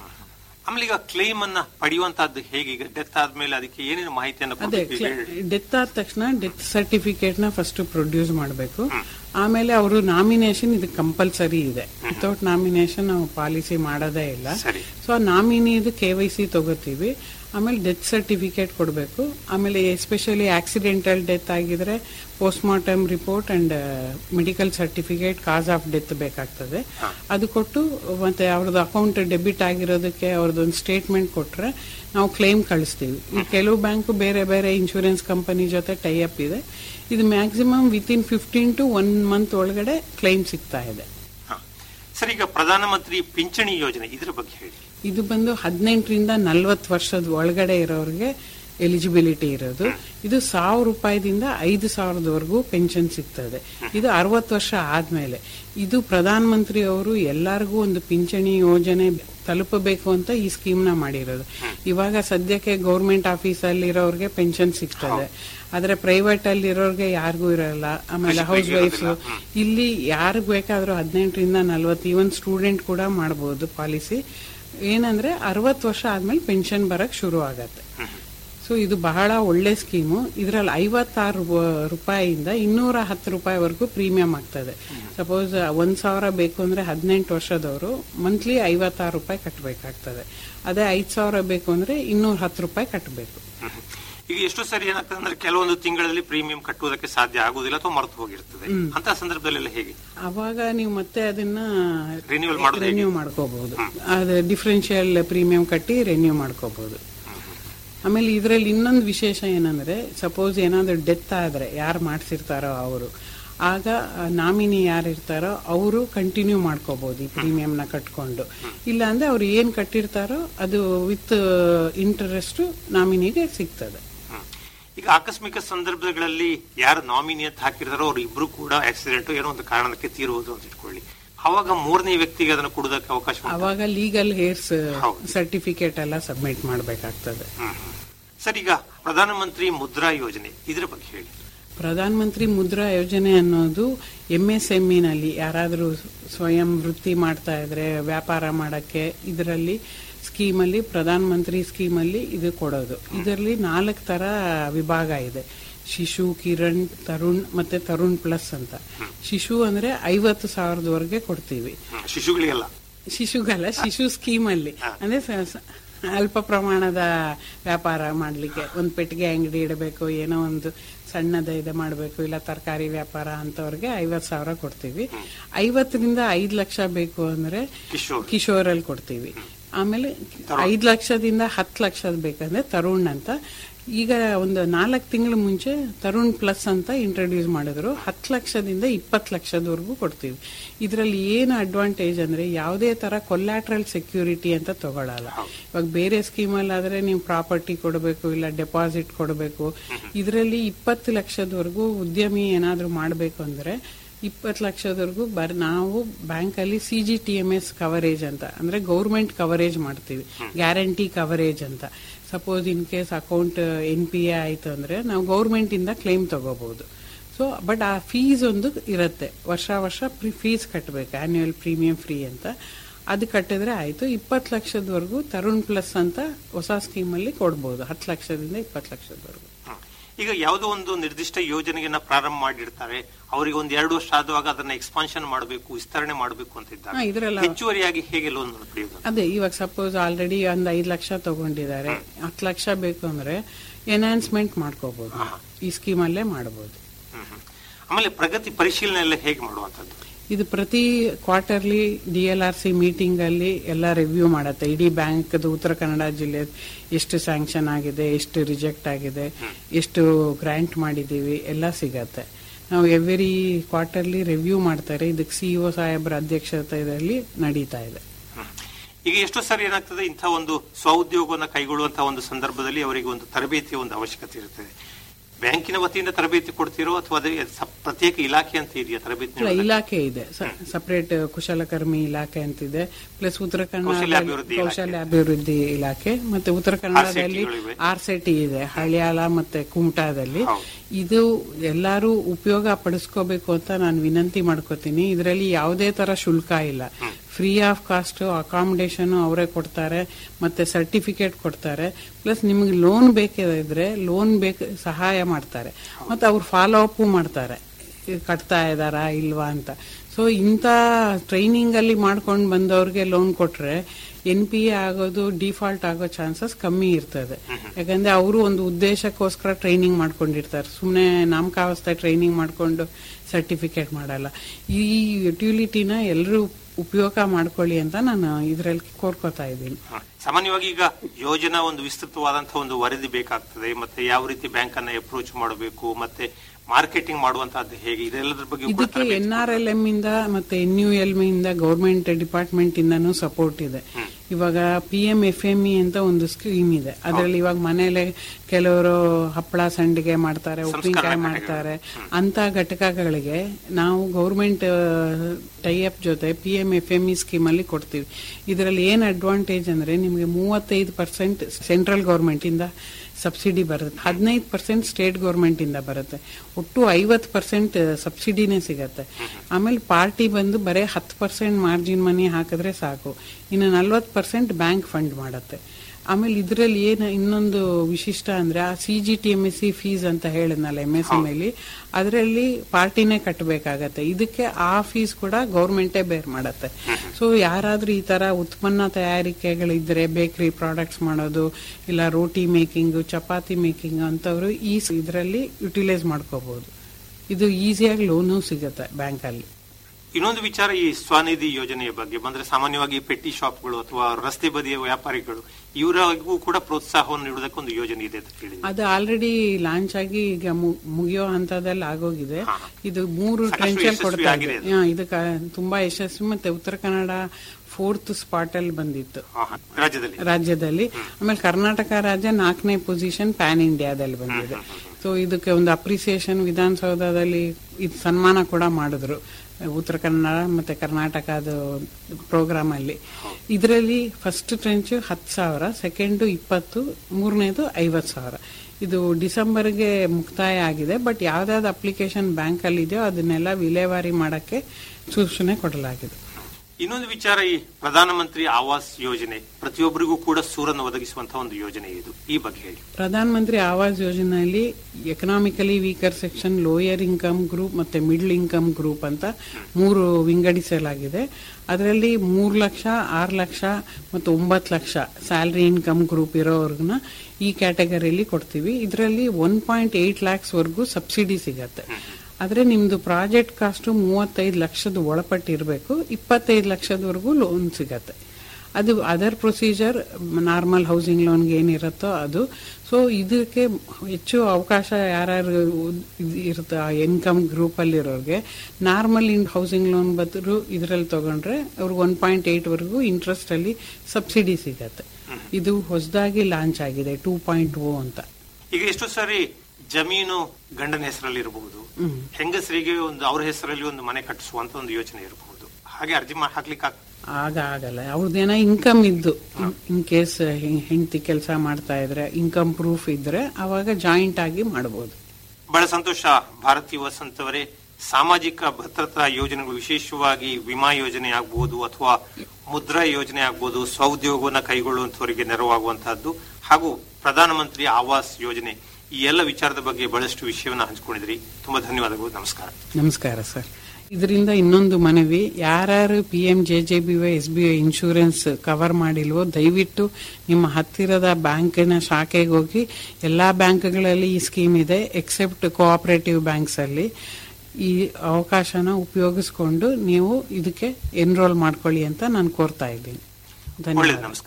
ಆಮೇಲೆ ಈಗ ಕ್ಲೇಮ್ ಅನ್ನ ಪಡೆಯುವಂತಹದ್ದು ಹೇಗೆ ಈಗ ಡೆತ್ ಆದ್ಮೇಲೆ ಅದಕ್ಕೆ ಏನೇನು ಮಾಹಿತಿಯನ್ನು ಅದೇ ಕೊಡ್ತೀವಿ ಡೆತ್ ಆದ ತಕ್ಷಣ ಡೆತ್ ಸರ್ಟಿಫಿಕೇಟ್ ನ ಫಸ್ಟ್ ಪ್ರೊಡ್ಯೂಸ್ ಮಾಡಬೇಕು ಆಮೇಲೆ ಅವರು ನಾಮಿನೇಷನ್ ಇದು ಕಂಪಲ್ಸರಿ ಇದೆ ವಿತೌಟ್ ನಾಮಿನೇಷನ್ ನಾವು ಪಾಲಿಸಿ ಮಾಡೋದೇ ಇಲ್ಲ ಸರಿ ಸೊ ನಾಮಿನಿದು ಕೆ ವೈ ಸಿ ತಗೋತೀವಿ ಆಮೇಲೆ ಡೆತ್ ಸರ್ಟಿಫಿಕೇಟ್ ಕೊಡಬೇಕು ಆಮೇಲೆ ಎಸ್ಪೆಷಲಿ ಆಕ್ಸಿಡೆಂಟಲ್ ಡೆತ್ ಆಗಿದ್ರೆ post mortem report and medical certificate cause of death ಬೇಕಾಗ್ತದೆ ಅದು ಕೊಟ್ಟು ಮತ್ತೆ ಅವ್ರದ್ದು ಅಕೌಂಟ್ ಡೆಬಿಟ್ ಆಗಿರೋದಕ್ಕೆ ಅವ್ರದ್ದೊಂದು ಸ್ಟೇಟ್ಮೆಂಟ್ ಕೊಟ್ರೆ ನಾವು ಕ್ಲೈಮ್ ಕಳಿಸ್ತೀವಿ ಈ ಕೆಲವು ಬ್ಯಾಂಕ್ ಬೇರೆ ಬೇರೆ ಇನ್ಶೂರೆನ್ಸ್ ಕಂಪನಿ ಜೊತೆ ಟೈ ಅಪ್ ಇದೆ ಇದು maximum within fifteen to one month ಒಳಗಡೆ ಕ್ಲೈಮ್ ಸಿಗ್ತಾ ಇದೆ ಹ. ಸರ್ ಈಗ ಪ್ರಧಾನಮಂತ್ರಿ ಪಿಂಚಣಿ ಯೋಜನೆ ಇದರ ಬಗ್ಗೆ ಹೇಳಿ ಇದು ಬಂದು ಹದಿನೆಂಟರಿಂದ ನಲ್ವತ್ತು ವರ್ಷದ ಒಳಗಡೆ ಇರೋರಿಗೆ ಎಲಿಜಿಬಿಲಿಟಿ ಇರೋದು ಇದು ಸಾವಿರ ರೂಪಾಯಿದಿಂದ ಐದು ಸಾವಿರದವರೆಗೂ ಪೆನ್ಷನ್ ಸಿಗ್ತದೆ ಇದು ಅರವತ್ತು ವರ್ಷ ಆದ್ಮೇಲೆ ಇದು ಪ್ರಧಾನ ಮಂತ್ರಿ ಅವರು ಎಲ್ಲರಿಗೂ ಒಂದು ಪಿಂಚಣಿ ಯೋಜನೆ ತಲುಪಬೇಕು ಅಂತ ಈ ಸ್ಕೀಮ್ ನ ಮಾಡಿರೋದು ಇವಾಗ ಸದ್ಯಕ್ಕೆ ಗೌರ್ಮೆಂಟ್ ಆಫೀಸ್ ಅಲ್ಲಿ ಇರೋರಿಗೆ ಪೆನ್ಷನ್ ಸಿಗ್ತದೆ ಆದ್ರೆ ಪ್ರೈವೇಟ್ ಅಲ್ಲಿ ಇರೋರಿಗೆ ಯಾರಿಗೂ ಇರಲ್ಲ ಆಮೇಲೆ ಹೌಸ್ ವೈಫ್ ಇಲ್ಲಿ ಯಾರಿಗ್ ಬೇಕಾದ್ರೂ ಹದಿನೆಂಟರಿಂದ ನಲ್ವತ್ತು ಈವನ್ ಸ್ಟೂಡೆಂಟ್ ಕೂಡ ಮಾಡಬಹುದು ಪಾಲಿಸಿ ಏನಂದ್ರೆ ಅರವತ್ತು ವರ್ಷ ಆದ್ಮೇಲೆ ಪೆನ್ಷನ್ ಬರಕ್ ಶುರು ಆಗತ್ತೆ ಸೊ ಇದು ಬಹಳ ಒಳ್ಳೆ ಸ್ಕೀಮು ಇದರಲ್ಲಿ ಐವತ್ತಾರು ರು- ರೂಪಾಯಿಯಿಂದ ಇನ್ನೂರ ಹತ್ತು ರೂಪಾಯಿವರೆಗೂ ಪ್ರೀಮಿಯಂ ಆಗ್ತದೆ ಸಪೋಸ್ ಒಂದ್ ಸಾವಿರ ಬೇಕು ಅಂದ್ರೆ ಹದಿನೆಂಟು ವರ್ಷದವರು ಮಂತ್ಲಿ ಐವತ್ತಾರು ರೂಪಾಯಿ ಕಟ್ಟಬೇಕಾಗ್ತದೆ ಅದೇ ಐದ್ ಸಾವಿರ ಬೇಕು ಅಂದ್ರೆ ಇನ್ನೂರ ಹತ್ತು ರೂಪಾಯಿ ಕಟ್ಟಬೇಕು ಹ್ಮ್. ಈಗ ಎಷ್ಟೋ ಸರಿ ಏನಾಗ್ತದೆ ಅಂದ್ರೆ ಕೆಲವೊಂದು ತಿಂಗಳಲ್ಲಿ ಪ್ರೀಮಿಯಂ ಕಟ್ಟುವುದಕ್ಕೆ ಸಾಧ್ಯ ಆಗುದಿಲ್ಲ ಅಥವಾ ಮರೆತು ಹೋಗಿರ್ತದೆ ಅಂತ ಸಂದರ್ಭದಲ್ಲೆಲ್ಲ ಹೇಗೆ ಅವಾಗ ನೀವು ಮತ್ತೆ ಅದನ್ನ Renewal ಮಾಡೋದು ಹೇಗೆ? ರೆನ್ಯೂ ಮಾಡ್ಕೋಬಹುದು ಅದು ಡಿಫ್ರೆನ್ಷಿಯಲ್ ಪ್ರೀಮಿಯಂ ಕಟ್ಟಿ ರೆನ್ಯೂ ಮಾಡ್ಕೋಬಹುದು ಆಮೇಲೆ ಇದರಲ್ಲಿ ಇನ್ನೊಂದು ವಿಶೇಷ ಏನಂದ್ರೆ ಸಪೋಸ್ ಏನಾದ್ರು ಡೆತ್ ಆದ್ರೆ ಯಾರು ಮಾಡಿಸಿರ್ತಾರೋ ಅವರು ಆಗ ನಾಮಿನಿ ಯಾರು ಇರ್ತಾರೋ ಅವರು ಕಂಟಿನ್ಯೂ ಮಾಡ್ಕೋಬಹುದು ಈ ಪ್ರೀಮಿಯಂನ ಕಟ್ಕೊಂಡು ಇಲ್ಲ ಅಂದ್ರೆ ಅವ್ರು ಏನ್ ಕಟ್ಟಿರ್ತಾರೋ ಅದು ವಿತ್ ಇಂಟರೆಸ್ಟ್ ನಾಮಿನಿಗೆ ಸಿಗ್ತದೆ ಹ್ಮ್. ಈಗ ಆಕಸ್ಮಿಕ ಸಂದರ್ಭಗಳಲ್ಲಿ ಯಾರು ನಾಮಿನಿ ಅಂತ ಹಾಕಿರ್ತಾರೋ ಅವ್ರು ಇಬ್ರು ಕೂಡ ಆಕ್ಸಿಡೆಂಟ್ ಏನೋ ಒಂದು ಕಾರಣಕ್ಕೆ ತೀರುವುದು ಅಂತ ಇಟ್ಕೊಳ್ಳಿ ಅವಾಗ ಮೂರನೇ ವ್ಯಕ್ತಿಗೆ ಅದನ್ನು ಕೊಡೋದಕ್ಕೆ ಅವಕಾಶ ಉಂಟಾ? ಅವಾಗ ಲೀಗಲ್ ಹೇರ್ಸ್ ಹೌದು. ಸರ್ಟಿಫಿಕೇಟ್ ಎಲ್ಲ ಸಬ್ಮಿಟ್ ಮಾಡಬೇಕಾಗ್ತದೆ ಹ್ಮ್ ಹ್ಮ್. ಸರ್ ಈಗ ಪ್ರಧಾನಮಂತ್ರಿ ಮುದ್ರಾ ಯೋಜನೆ ಇದರ ಬಗ್ಗೆ ಹೇಳಿ ಪ್ರಧಾನ ಮಂತ್ರಿ ಮುದ್ರಾ ಯೋಜನೆ ಅನ್ನೋದು ಎಂ ಎಸ್ ನಲ್ಲಿ ಯಾರಾದರೂ ಸ್ವಯಂ ವೃತ್ತಿ ಮಾಡ್ತಾ ಇದ್ರೆ ವ್ಯಾಪಾರ ಮಾಡಕ್ಕೆ ಇದರಲ್ಲಿ ಸ್ಕೀಮಲ್ಲಿ ಪ್ರಧಾನ ಮಂತ್ರಿ ಸ್ಕೀಮಲ್ಲಿ ಇದು ಕೊಡೋದು ಇದರಲ್ಲಿ ನಾಲ್ಕು ತರ ವಿಭಾಗ ಇದೆ ಶಿಶು ಕಿರಣ್ ತರುಣ್ ಮತ್ತೆ ತರುಣ್ ಪ್ಲಸ್ ಅಂತ ಶಿಶು ಅಂದ್ರೆ ಐವತ್ತು ಸಾವಿರದವರೆಗೆ ಕೊಡ್ತೀವಿ ಹ್ಮ್. ಶಿಶುಗಳಿಗೆಲ್ಲ ಶಿಶುಗಲ್ಲ ಶಿಶು ಸ್ಕೀಮ್ ಅಲ್ಲಿ ಅಂದ್ರೆ ಸ- ಸ- ಅಲ್ಪ ಪ್ರಮಾಣದ ವ್ಯಾಪಾರ ಮಾಡ್ಲಿಕ್ಕೆ ಒಂದ್ ಪೆಟ್ಟಿಗೆ ಅಂಗಡಿ ಇಡಬೇಕು ಏನೋ ಒಂದು ಸಣ್ಣದ ಇದು ಮಾಡಬೇಕು ಇಲ್ಲ ತರಕಾರಿ ವ್ಯಾಪಾರ ಅಂತವ್ರಿಗೆ ಐವತ್ ಸಾವಿರ ಕೊಡ್ತೀವಿ ಐವತ್ತರಿಂದ ಐದ್ ಲಕ್ಷ ಬೇಕು ಅಂದ್ರೆ ಕಿಶೋರ್ ಕಿಶೋರಲ್ಲಿ ಕೊಡ್ತೀವಿ ಆಮೇಲೆ ಐದ್ ಲಕ್ಷದಿಂದ ಹತ್ತು ಲಕ್ಷದ ಬೇಕಂದ್ರೆ ತರುಣ್ ಅಂತ ಈಗ ಒಂದು ನಾಲ್ಕು ತಿಂಗಳ ಮುಂಚೆ ತರುಣ್ ಪ್ಲಸ್ ಅಂತ ಇಂಟ್ರೊಡ್ಯೂಸ್ ಮಾಡಿದ್ರು ಹತ್ತು ಲಕ್ಷದಿಂದ ಇಪ್ಪತ್ತು ಲಕ್ಷದವರೆಗೂ ಕೊಡ್ತೀವಿ ಇದರಲ್ಲಿ ಏನು ಅಡ್ವಾಂಟೇಜ್ ಅಂದ್ರೆ ಯಾವುದೇ ತರ ಕೊಲ್ಯಾಟ್ರಲ್ ಸೆಕ್ಯೂರಿಟಿ ಅಂತ ತಗೊಳಲ್ಲ ಇವಾಗ ಬೇರೆ ಸ್ಕೀಮಲ್ಲಿ ಆದ್ರೆ ನೀವು ಪ್ರಾಪರ್ಟಿ ಕೊಡಬೇಕು ಇಲ್ಲ ಡೆಪಾಸಿಟ್ ಕೊಡಬೇಕು ಇದರಲ್ಲಿ ಇಪ್ಪತ್ತು ಲಕ್ಷದವರೆಗೂ ಉದ್ಯಮಿ ಏನಾದ್ರೂ ಮಾಡಬೇಕು ಅಂದ್ರೆ ಇಪ್ಪತ್ತು ಲಕ್ಷದವರೆಗೂ ಬರ್ ನಾವು ಬ್ಯಾಂಕಲ್ಲಿ C G T M S coverage ಅಂತ ಅಂದ್ರೆ ಗೌರ್ಮೆಂಟ್ ಕವರೇಜ್ ಮಾಡ್ತೀವಿ ಗ್ಯಾರಂಟಿ ಕವರೇಜ್ ಅಂತ suppose in case account N P A ಆಯ್ತು ಅಂದ್ರೆ ನಾವು ಗೌರ್ಮೆಂಟ್ ಇಂದ ಕ್ಲೈಮ್ ತಗೋಬಹುದು ಸೊ ಬಟ್ ಆ ಫೀಸ್ ಒಂದು ಇರುತ್ತೆ ವರ್ಷ ವರ್ಷ ಫೀಸ್ ಕಟ್ಟಬೇಕು ಆನ್ಯುವಲ್ ಪ್ರೀಮಿಯಂ ಫ್ರೀ ಅಂತ ಅದು ಕಟ್ಟಿದ್ರೆ ಆಯ್ತು ಇಪ್ಪತ್ತು ಲಕ್ಷದವರೆಗೂ ತರುಣ್ ಪ್ಲಸ್ ಅಂತ ಹೊಸ ಸ್ಕೀಮಲ್ಲಿ ಕೊಡ್ಬೋದು ಹತ್ತು ಲಕ್ಷದಿಂದ ಇಪ್ಪತ್ತು ಲಕ್ಷದವರೆಗೂ ಹ್ಮ್. ಈಗ ಯಾವುದೋ ಒಂದು ನಿರ್ದಿಷ್ಟ ಯೋಜನೆಯನ್ನ ಪ್ರಾರಂಭ ಮಾಡಿರ್ತಾರೆ ಅವರಿಗೆ ಒಂದ್ ಎರಡು ವರ್ಷ ಆದಾಗ ಅದನ್ನ ಎಕ್ಸ್ಪಾನ್ಷನ್ ಮಾಡಬೇಕು ವಿಸ್ತರಣೆ ಮಾಡಬೇಕು ಅಂತ ಹಾ, ಇದ್ದಾರೆ ಇದ್ರೆಲ್ಲ ಹೆಚ್ಚುವರಿಯಾಗಿ ಹೇಗೆ ಲೋನ್ ಪಡೆಯೋದು ಅದೇ ಇವಾಗ ಸಪೋಸ್ ಆಲ್ರೆಡಿ ಒಂದ್ ಐದ್ ಲಕ್ಷ ತಗೊಂಡಿದ್ದಾರೆ ಹತ್ತು ಲಕ್ಷ ಬೇಕು ಅಂದ್ರೆ ಎನ್ಹಾನ್ಸ್ಮೆಂಟ್ ಮಾಡ್ಕೋಬಹುದು ಈ ಸ್ಕೀಮ್ ಅಲ್ಲೇ ಮಾಡಬಹುದು ಹ್ಮ್, ಹ್ಮ್. ಆಮೇಲೆ ಪ್ರಗತಿ ಪರಿಶೀಲನೆ ಎಲ್ಲ ಹೇಗೆ ಮಾಡುವಂತದ್ದು ಇದು ಪ್ರತಿ quarterly D L R C meeting ಅಲ್ಲಿ ಎಲ್ಲ ರಿವ್ಯೂ ಮಾಡತ್ತೆ ಇಡೀ ಬ್ಯಾಂಕ್ ಉತ್ತರ ಕನ್ನಡ ಜಿಲ್ಲೆ ಎಷ್ಟು ಸ್ಯಾಂಕ್ಷನ್ ಆಗಿದೆ ಎಷ್ಟು ರಿಜೆಕ್ಟ್ ಆಗಿದೆ ಎಷ್ಟು ಗ್ರಾಂಟ್ ಮಾಡಿದೀವಿ ಎಲ್ಲ ಸಿಗತ್ತೆ ನಾವು ಎವ್ರಿ ಕ್ವಾರ್ಟರ್ಲಿ ರಿವ್ಯೂ ಮಾಡ್ತಾರೆ ಇದಕ್ಕೆ ಸಿಇಒ ಸಾಹೇಬ್ರ ಅಧ್ಯಕ್ಷತೆಯಲ್ಲಿ ನಡೀತಾ ಇದೆ ಹ್ಮ್. ಈಗ ಎಷ್ಟೋ ಸಾರಿ ಏನಾಗ್ತದೆ ಇಂಥ ಒಂದು ಸ್ವಉದ್ಯೋಗವನ್ನ ಕೈಗೊಳ್ಳುವಂತಹ ಒಂದು ಸಂದರ್ಭದಲ್ಲಿ ಅವರಿಗೆ ಒಂದು ತರಬೇತಿಯ ಒಂದು ಅವಶ್ಯಕತೆ ಇರ್ತದೆ ಬ್ಯಾಂಕಿನ ವತಿಯಿಂದ ತರಬೇತಿ ಕೊಡ್ತಿರೋ ಅಥವಾ ಅದೇ ಸ- ಪ್ರತ್ಯೇಕ ಇಲಾಖೆ ಅಂತ ಇದೆಯಾ ತರಬೇತಿ ಇಲ್ಲ, ನೀಡೋದಕ್ಕೆ? ಇಲಾಖೆ ಇದೆ ಸಪರೇಟ್ ಕುಶಲಕರ್ಮಿ ಇಲಾಖೆ ಅಂತಿದೆ ಪ್ಲಸ್ ಉತ್ತರ ಕನ್ನಡ ಕೌಶಲ್ಯಾಭಿವೃದ್ಧಿ ಇಲಾಖೆ. ಕೌಶಲ್ಯಾಭಿವೃದ್ಧಿ ಇಲಾಖೆ ಮತ್ತೆ ಉತ್ತರ ಕನ್ನಡದಲ್ಲಿ RCT ಗಳಿವೆ. ಆರ್ಸೆಟಿ ಇದೆ ಹಳಿಯಾಳ ಮತ್ತೆ ಕುಮಟಾದಲ್ಲಿ ಹೌದು. ಇದು ಎಲ್ಲರೂ ಉಪಯೋಗ ಪಡಿಸ್ಕೋಬೇಕು ಅಂತ ನಾನು ವಿನಂತಿ ಮಾಡ್ಕೋತೀನಿ ಇದರಲ್ಲಿ ಯಾವುದೇ ತರ ಶುಲ್ಕ ಇಲ್ಲ ಫ್ರೀ ಆಫ್ ಕಾಸ್ಟ್ ಅಕಾಮಿಡೇಷನ್ ಅವರೇ ಕೊಡ್ತಾರೆ ಮತ್ತೆ ಸರ್ಟಿಫಿಕೇಟ್ ಕೊಡ್ತಾರೆ ಪ್ಲಸ್ ನಿಮಗೆ ಲೋನ್ ಬೇಕಿದ್ರೆ ಲೋನ್ ಬೇಕು ಸಹಾಯ ಮಾಡ್ತಾರೆ ಮತ್ತೆ ಅವ್ರು ಫಾಲೋ ಅಪ್ ಮಾಡ್ತಾರೆ ಇದು ಕಟ್ತಾ ಇದಾರಾ ಇಲ್ವಾ ಅಂತ ಸೊ ಇಂಥ ಟ್ರೈನಿಂಗ್ ಅಲ್ಲಿ ಮಾಡ್ಕೊಂಡು ಬಂದವ್ರಿಗೆ ಲೋನ್ ಕೊಟ್ರೆ ಎನ್ ಪಿ ಎ ಆಗೋದು ಡಿಫಾಲ್ಟ್ ಆಗೋ ಚಾನ್ಸಸ್ ಕಮ್ಮಿ ಇರ್ತದೆ ಯಾಕಂದ್ರೆ ಅವರು ಒಂದು ಉದ್ದೇಶಕ್ಕೋಸ್ಕರ ಟ್ರೈನಿಂಗ್ ಮಾಡ್ಕೊಂಡಿರ್ತಾರೆ ಸುಮ್ಮನೆ ನಾಮಕಾವಸ್ಥೆ ಟ್ರೈನಿಂಗ್ ಮಾಡ್ಕೊಂಡು ಸರ್ಟಿಫಿಕೇಟ್ ಮಾಡಲ್ಲ ಈ ಯುಟಿಲಿಟಿನ ಎಲ್ಲರೂ ಉಪಯೋಗ ಮಾಡ್ಕೊಳ್ಳಿ ಅಂತ ನಾನು ಇದರಲ್ಲಿ ಕೋರ್ಕೋತಾ ಇದ್ದೀನಿ ಹ. ಸಾಮಾನ್ಯವಾಗಿ ಈಗ ಯೋಜನಾ ಒಂದು ವಿಸ್ತೃತವಾದಂತಹ ಒಂದು ವರದಿ ಬೇಕಾಗ್ತದೆ ಮತ್ತೆ ಯಾವ ರೀತಿ ಬ್ಯಾಂಕ್ ಅನ್ನ ಅಪ್ರೋಚ್ ಮಾಡಬೇಕು ಮತ್ತೆ ಮಾರ್ಕೆಟಿಂಗ್ ಮಾಡುವಂತಹದ್ದು ಹೇಗೆ ಇದೆಲ್ಲದ್ರ ಬಗ್ಗೆ ಕೂಡ ಇದಕ್ಕೆ ತರಬೇತಿ ಎನ್ ಆರ್ ಎಲ್ ಎಂ ಇಂದ ಮತ್ತೆ ಎನ್ ಯು ಎಲ್ ಇಂದ ಗೌರ್ಮೆಂಟ್ ಡಿಪಾರ್ಟ್ಮೆಂಟ್ ಇಂದಾನು ಸಪೋರ್ಟ್ ಇದೆ ಇವಾಗ P M F M E ಅಂತ ಒಂದು ಸ್ಕೀಮ್ ಇದೆ ಅದರಲ್ಲಿ ಇವಾಗ ಮನೇಲೆ ಕೆಲವರು ಹಪ್ಪಳ ಸಂಡಿಗೆ ಮಾಡ್ತಾರೆ ಉಪ್ಪಿನಕಾಯಿ ಮಾಡ್ತಾರೆ ಅಂತ ಘಟಕಗಳಿಗೆ ನಾವು ಗೌರ್ಮೆಂಟ್ ಟೈಅಪ್ ಜೊತೆ P M F M E scheme ಅಲ್ಲಿ ಕೊಡ್ತೀವಿ ಇದರಲ್ಲಿ ಏನ್ ಅಡ್ವಾಂಟೇಜ್ ಅಂದ್ರೆ ನಿಮಗೆ ಮೂವತ್ತೈದು ಪರ್ಸೆಂಟ್ ಸೆಂಟ್ರಲ್ ಗೌರ್ಮೆಂಟ್ ಇಂದ ಸಬ್ಸಿಡಿ ಬರುತ್ತೆ ಹದಿನೈದು ಪರ್ಸೆಂಟ್ ಸ್ಟೇಟ್ ಗೌರ್ಮೆಂಟ್ ಇಂದ ಬರುತ್ತೆ ಒಟ್ಟು ಐವತ್ತು ಪರ್ಸೆಂಟ್ ಸಬ್ಸಿಡಿನೇ ಸಿಗತ್ತೆ ಆಮೇಲೆ ಪಾರ್ಟಿ ಬಂದು ಬರೀ ಹತ್ತು ಪರ್ಸೆಂಟ್ ಮಾರ್ಜಿನ್ ಮನಿ ಹಾಕಿದ್ರೆ ಸಾಕು ಇನ್ನು ನಲ್ವತ್ತು ಪರ್ಸೆಂಟ್ ಬ್ಯಾಂಕ್ ಫಂಡ್ ಮಾಡತ್ತೆ ಆಮೇಲೆ ಇದರಲ್ಲಿ ಏನು ಇನ್ನೊಂದು ವಿಶಿಷ್ಟ ಅಂದ್ರೆ ಆ C G T M S C fees ಅಂತ ಹೇಳಿದ್ನಲ್ಲ ಎಂ ಎಸ್ ಎಂ ಅಲ್ಲಿ ಅದರಲ್ಲಿ ಪಾರ್ಟಿನೇ ಕಟ್ಟಬೇಕಾಗತ್ತೆ ಇದಕ್ಕೆ ಆ ಫೀಸ್ ಕೂಡ ಗೌರ್ಮೆಂಟೇ ಬೇರ್ ಮಾಡತ್ತೆ ಸೊ ಯಾರಾದ್ರೂ ಈ ತರ ಉತ್ಪನ್ನ ತಯಾರಿಕೆಗಳಿದ್ರೆ ಬೇಕರಿ ಪ್ರಾಡಕ್ಟ್ಸ್ ಮಾಡೋದು ಇಲ್ಲ ರೋಟಿ ಮೇಕಿಂಗ್ ಚಪಾತಿ ಮೇಕಿಂಗ್ ಅಂತವರು ಈ ಇದರಲ್ಲಿ ಯುಟಿಲೈಸ್ ಮಾಡ್ಕೋಬಹುದು ಇದು ಈಸಿಯಾಗಿ ಲೋನು ಸಿಗುತ್ತೆ ಬ್ಯಾಂಕಲ್ಲಿ ಇನ್ನೊಂದು ವಿಚಾರ ಈ ಸ್ವನಿಧಿ ಯೋಜನೆಯ ಬಗ್ಗೆ ಬಂದ್ರೆ ಸಾಮಾನ್ಯವಾಗಿ ಪೆಟ್ಟಿ ಶಾಪ್ಗಳು ಅಥವಾ ರಸ್ತೆ ಬದಿಯ ವ್ಯಾಪಾರಿಗಳು ಇವರಿಗೂ ಕೂಡ ಪ್ರೋತ್ಸಾಹವನ್ನು ನೀಡುವುದಕ್ಕೆ ಒಂದು ಯೋಜನೆ ಇದೆ ಅಂತ ಕೇಳಿದ್ವಿ ಅದು ಆಲ್ರೆಡಿ ಲಾಂಚ್ ಆಗಿ ಈಗ ಮು- ಮುಗಿಯೋ ಹಂತದಲ್ಲಿ ಆಗೋಗಿದೆ ಹಾ. ಇದು ಮೂರು ಸಾಕಷ್ಟು ಟ್ರೆಂಚ್ ಯಶಸ್ವಿ ಕೊಡ್ತಾ ಆಗಿದೆ ಇದೆ ಹಾ, ಇದಕ್ಕೆ ತುಂಬಾ ಯಶಸ್ವಿ ಮತ್ತೆ ಉತ್ತರ ಕನ್ನಡ ಫೋರ್ತ್ ಸ್ಪಾಟ್ ಅಲ್ಲಿ ಬಂದಿತ್ತು ಹಾ, ಹಾ. ರಾಜ್ಯದಲ್ಲಿ ರಾಜ್ಯದಲ್ಲಿ ಆಮೇಲೆ ಕರ್ನಾಟಕ ರಾಜ್ಯ ನಾಲ್ಕನೇ ಪೊಸಿಷನ್ ಪ್ಯಾನ್ ಇಂಡಿಯಾದಲ್ಲಿ ಬಂದಿದೆ ಸೊ ಇದಕ್ಕೆ ಒಂದು ಅಪ್ರಿಸಿಯೇಷನ್ ವಿಧಾನಸೌಧದಲ್ಲಿ ಇದು ಸನ್ಮಾನ ಕೂಡ ಮಾಡಿದ್ರು ಉತ್ತರ ಕನ್ನಡ ಮತ್ತೆ ಕರ್ನಾಟಕದ ಪ್ರೋಗ್ರಾಮ್ ಅಲ್ಲಿ ಇದರಲ್ಲಿ ಫಸ್ಟ್ ಟ್ರೆಂಚ್ ಹತ್ತು ಸಾವಿರ ಸೆಕೆಂಡು ಇಪ್ಪತ್ತು ಮೂರನೇದು ಐವತ್ತು ಸಾವಿರ ಇದು ಡಿಸೆಂಬರ್ಗೆ ಮುಕ್ತಾಯ ಆಗಿದೆ ಬಟ್ ಯಾವ್ದಾವ್ದು ಅಪ್ಲಿಕೇಶನ್ ಬ್ಯಾಂಕಲ್ಲಿ ಇದೆಯೋ ಅದನ್ನೆಲ್ಲ ವಿಲೇವಾರಿ ಮಾಡಕ್ಕೆ ಸೂಚನೆ ಕೊಡಲಾಗಿದೆ ಇನ್ನೊಂದು ವಿಚಾರ ಈ ಪ್ರಧಾನಮಂತ್ರಿ ಆವಾಸ್ ಯೋಜನೆ ಪ್ರತಿಯೊಬ್ಬರಿಗೂ ಕೂಡ ಸೂರನ್ನು ಒದಗಿಸುವಂತಹ ಒಂದು ಯೋಜನೆ ಇದು ಈ ಬಗ್ಗೆ ಹೇಳಿ ಪ್ರಧಾನ ಮಂತ್ರಿ ಆವಾಸ್ ಯೋಜನೆಯಲ್ಲಿ economically weaker section lower income group ಮತ್ತೆ ಮಿಡ್ಲ್ ಇನ್ಕಮ್ ಗ್ರೂಪ್ ಅಂತ ಮೂರು ವಿಂಗಡಿಸಲಾಗಿದೆ ಅದರಲ್ಲಿ ಮೂರು ಲಕ್ಷ ಆರು ಲಕ್ಷ ಮತ್ತು ಒಂಬತ್ತು ಲಕ್ಷ ಸ್ಯಾಲರಿ ಇನ್ಕಮ್ ಗ್ರೂಪ್ ಇರೋರ್ಗನ್ನ ಈ ಕ್ಯಾಟಗರಿಯಲ್ಲಿ ಕೊಡ್ತೀವಿ ಇದರಲ್ಲಿ ಒನ್ ಪಾಯಿಂಟ್ ಏಟ್ ಲ್ಯಾಕ್ಸ್ ವರೆಗೂ ಸಬ್ಸಿಡಿ ಸಿಗತ್ತೆ ಆದ್ರೆ ನಿಮ್ದು ಪ್ರಾಜೆಕ್ಟ್ ಕಾಸ್ಟ್ ಮೂವತ್ತೈದು ಲಕ್ಷದ ಒಳಪಟ್ಟಿರಬೇಕು ಇಪ್ಪತ್ತೈದು ಲಕ್ಷದವರೆಗೂ ಲೋನ್ ಸಿಗತ್ತೆ ಅದು ಅದರ್ ಪ್ರೊಸೀಜರ್ ನಾರ್ಮಲ್ ಹೌಸಿಂಗ್ ಲೋನ್ಗೆ ಏನಿರುತ್ತೋ ಅದು ಸೊ ಇದಕ್ಕೆ ಹೆಚ್ಚು ಅವಕಾಶ ಯಾರ್ಯಾರು ಇರುತ್ತೆ ಇನ್ಕಮ್ ಗ್ರೂಪ್ ಅಲ್ಲಿರೋರಿಗೆ ನಾರ್ಮಲ್ ಇನ್ ಹೌಸಿಂಗ್ ಲೋನ್ ಬದಲು ಇದರಲ್ಲಿ ತಗೊಂಡ್ರೆ ಅವ್ರಿಗೆ ಒನ್ ಪಾಯಿಂಟ್ ಏಟ್ ವರೆಗೂ ಇಂಟ್ರೆಸ್ಟ್ ಅಲ್ಲಿ ಸಬ್ಸಿಡಿ ಸಿಗತ್ತೆ ಇದು ಹೊಸದಾಗಿ ಲಾಂಚ್ ಆಗಿದೆ ಟೂ ಪಾಯಿಂಟ್ ಓ ಅಂತ ಈಗ ಎಷ್ಟೋ ಸಾರಿ ಜಮೀನು ಗಂಡನ ಹೆಸರಲ್ಲಿ ಇರಬಹುದು ಹೆಂಗಸರಿಗೆ ಒಂದು ಅವ್ರ ಹೆಸರಲ್ಲಿ ಒಂದು ಮನೆ ಕಟ್ಟಿಸುವಂತ ಒಂದು ಯೋಜನೆ ಇರಬಹುದು ಹಾಗೆ ಅರ್ಜಿ ಮಾ- ಹಾಕ್ಲಿಕ್ಕೆ ಆಗ್- ಆಗ ಆಗಲ್ಲ ಅವ್ರದ್ದೇನೋ ಇನ್ಕಮ್ ಇದ್ದು ಇನ್ ಕೇಸ್ ಹೆಂಡತಿ ಕೆಲಸ ಮಾಡ್ತಾ ಇದ್ರೆ ಇನ್ಕಮ್ ಪ್ರೂಫ್ ಇದ್ರೆ ಅವಾಗ ಜಾಯಿಂಟ್ ಆಗಿ ಮಾಡಬಹುದು ಬಹಳ ಸಂತೋಷ ಭಾರತಿ ವಸಂತ್ ಅವರೇ ಸಾಮಾಜಿಕ ಭದ್ರತಾ ಯೋಜನೆಗಳು ವಿಶೇಷವಾಗಿ ವಿಮಾ ಯೋಜನೆ ಆಗಬಹುದು ಅಥವಾ ಮುದ್ರಾ ಯೋಜನೆ ಆಗಬಹುದು ಸ್ವಉದ್ಯೋಗವನ್ನ ಕೈಗೊಳ್ಳುವಂತವರಿಗೆ ನೆರವಾಗುವಂತಹದ್ದು ಹಾಗೂ ಪ್ರಧಾನಮಂತ್ರಿ ಆವಾಸ್ ಯೋಜನೆ ಈ ಎಲ್ಲ ವಿಚಾರದ ಬಗ್ಗೆ ಬಹಳಷ್ಟು ವಿಷಯವನ್ನ ಹಂಚಿಕೊಂಡಿದ್ರಿ ತುಂಬಾ ಧನ್ಯವಾದಗಳು ನಮಸ್ಕಾರ ನಮಸ್ಕಾರ ಸರ್ ಇದರಿಂದ ಇನ್ನೊಂದು ಮನವಿ ಯಾರ್ಯಾರು P M J J B Y S B I insurance cover ಮಾಡಿಲ್ವೋ ದಯವಿಟ್ಟು ನಿಮ್ಮ ಹತ್ತಿರದ ಬ್ಯಾಂಕಿನ ಶಾಖೆಗೆ ಹೋಗಿ ಎಲ್ಲಾ ಬ್ಯಾಂಕ್ಗಳಲ್ಲಿ ಈ ಸ್ಕೀಮ್ ಇದೆ ಎಕ್ಸೆಪ್ಟ್ ಕೋಆಪರೇಟಿವ್ ಬ್ಯಾಂಕ್ಸ್ ಅಲ್ಲಿ ಈ ಅವಕಾಶನ ಉಪಯೋಗಿಸ್ಕೊಂಡು ನೀವು ಇದಕ್ಕೆ ಎನ್ರೋಲ್ ಮಾಡ್ಕೊಳ್ಳಿ ಅಂತ ನಾನು ಕೋರ್ತಾ ಇದ್ದೀನಿ ಒಳ್ಳೆಯದು ಧನ್ಯವಾದ ನಮಸ್ಕಾರ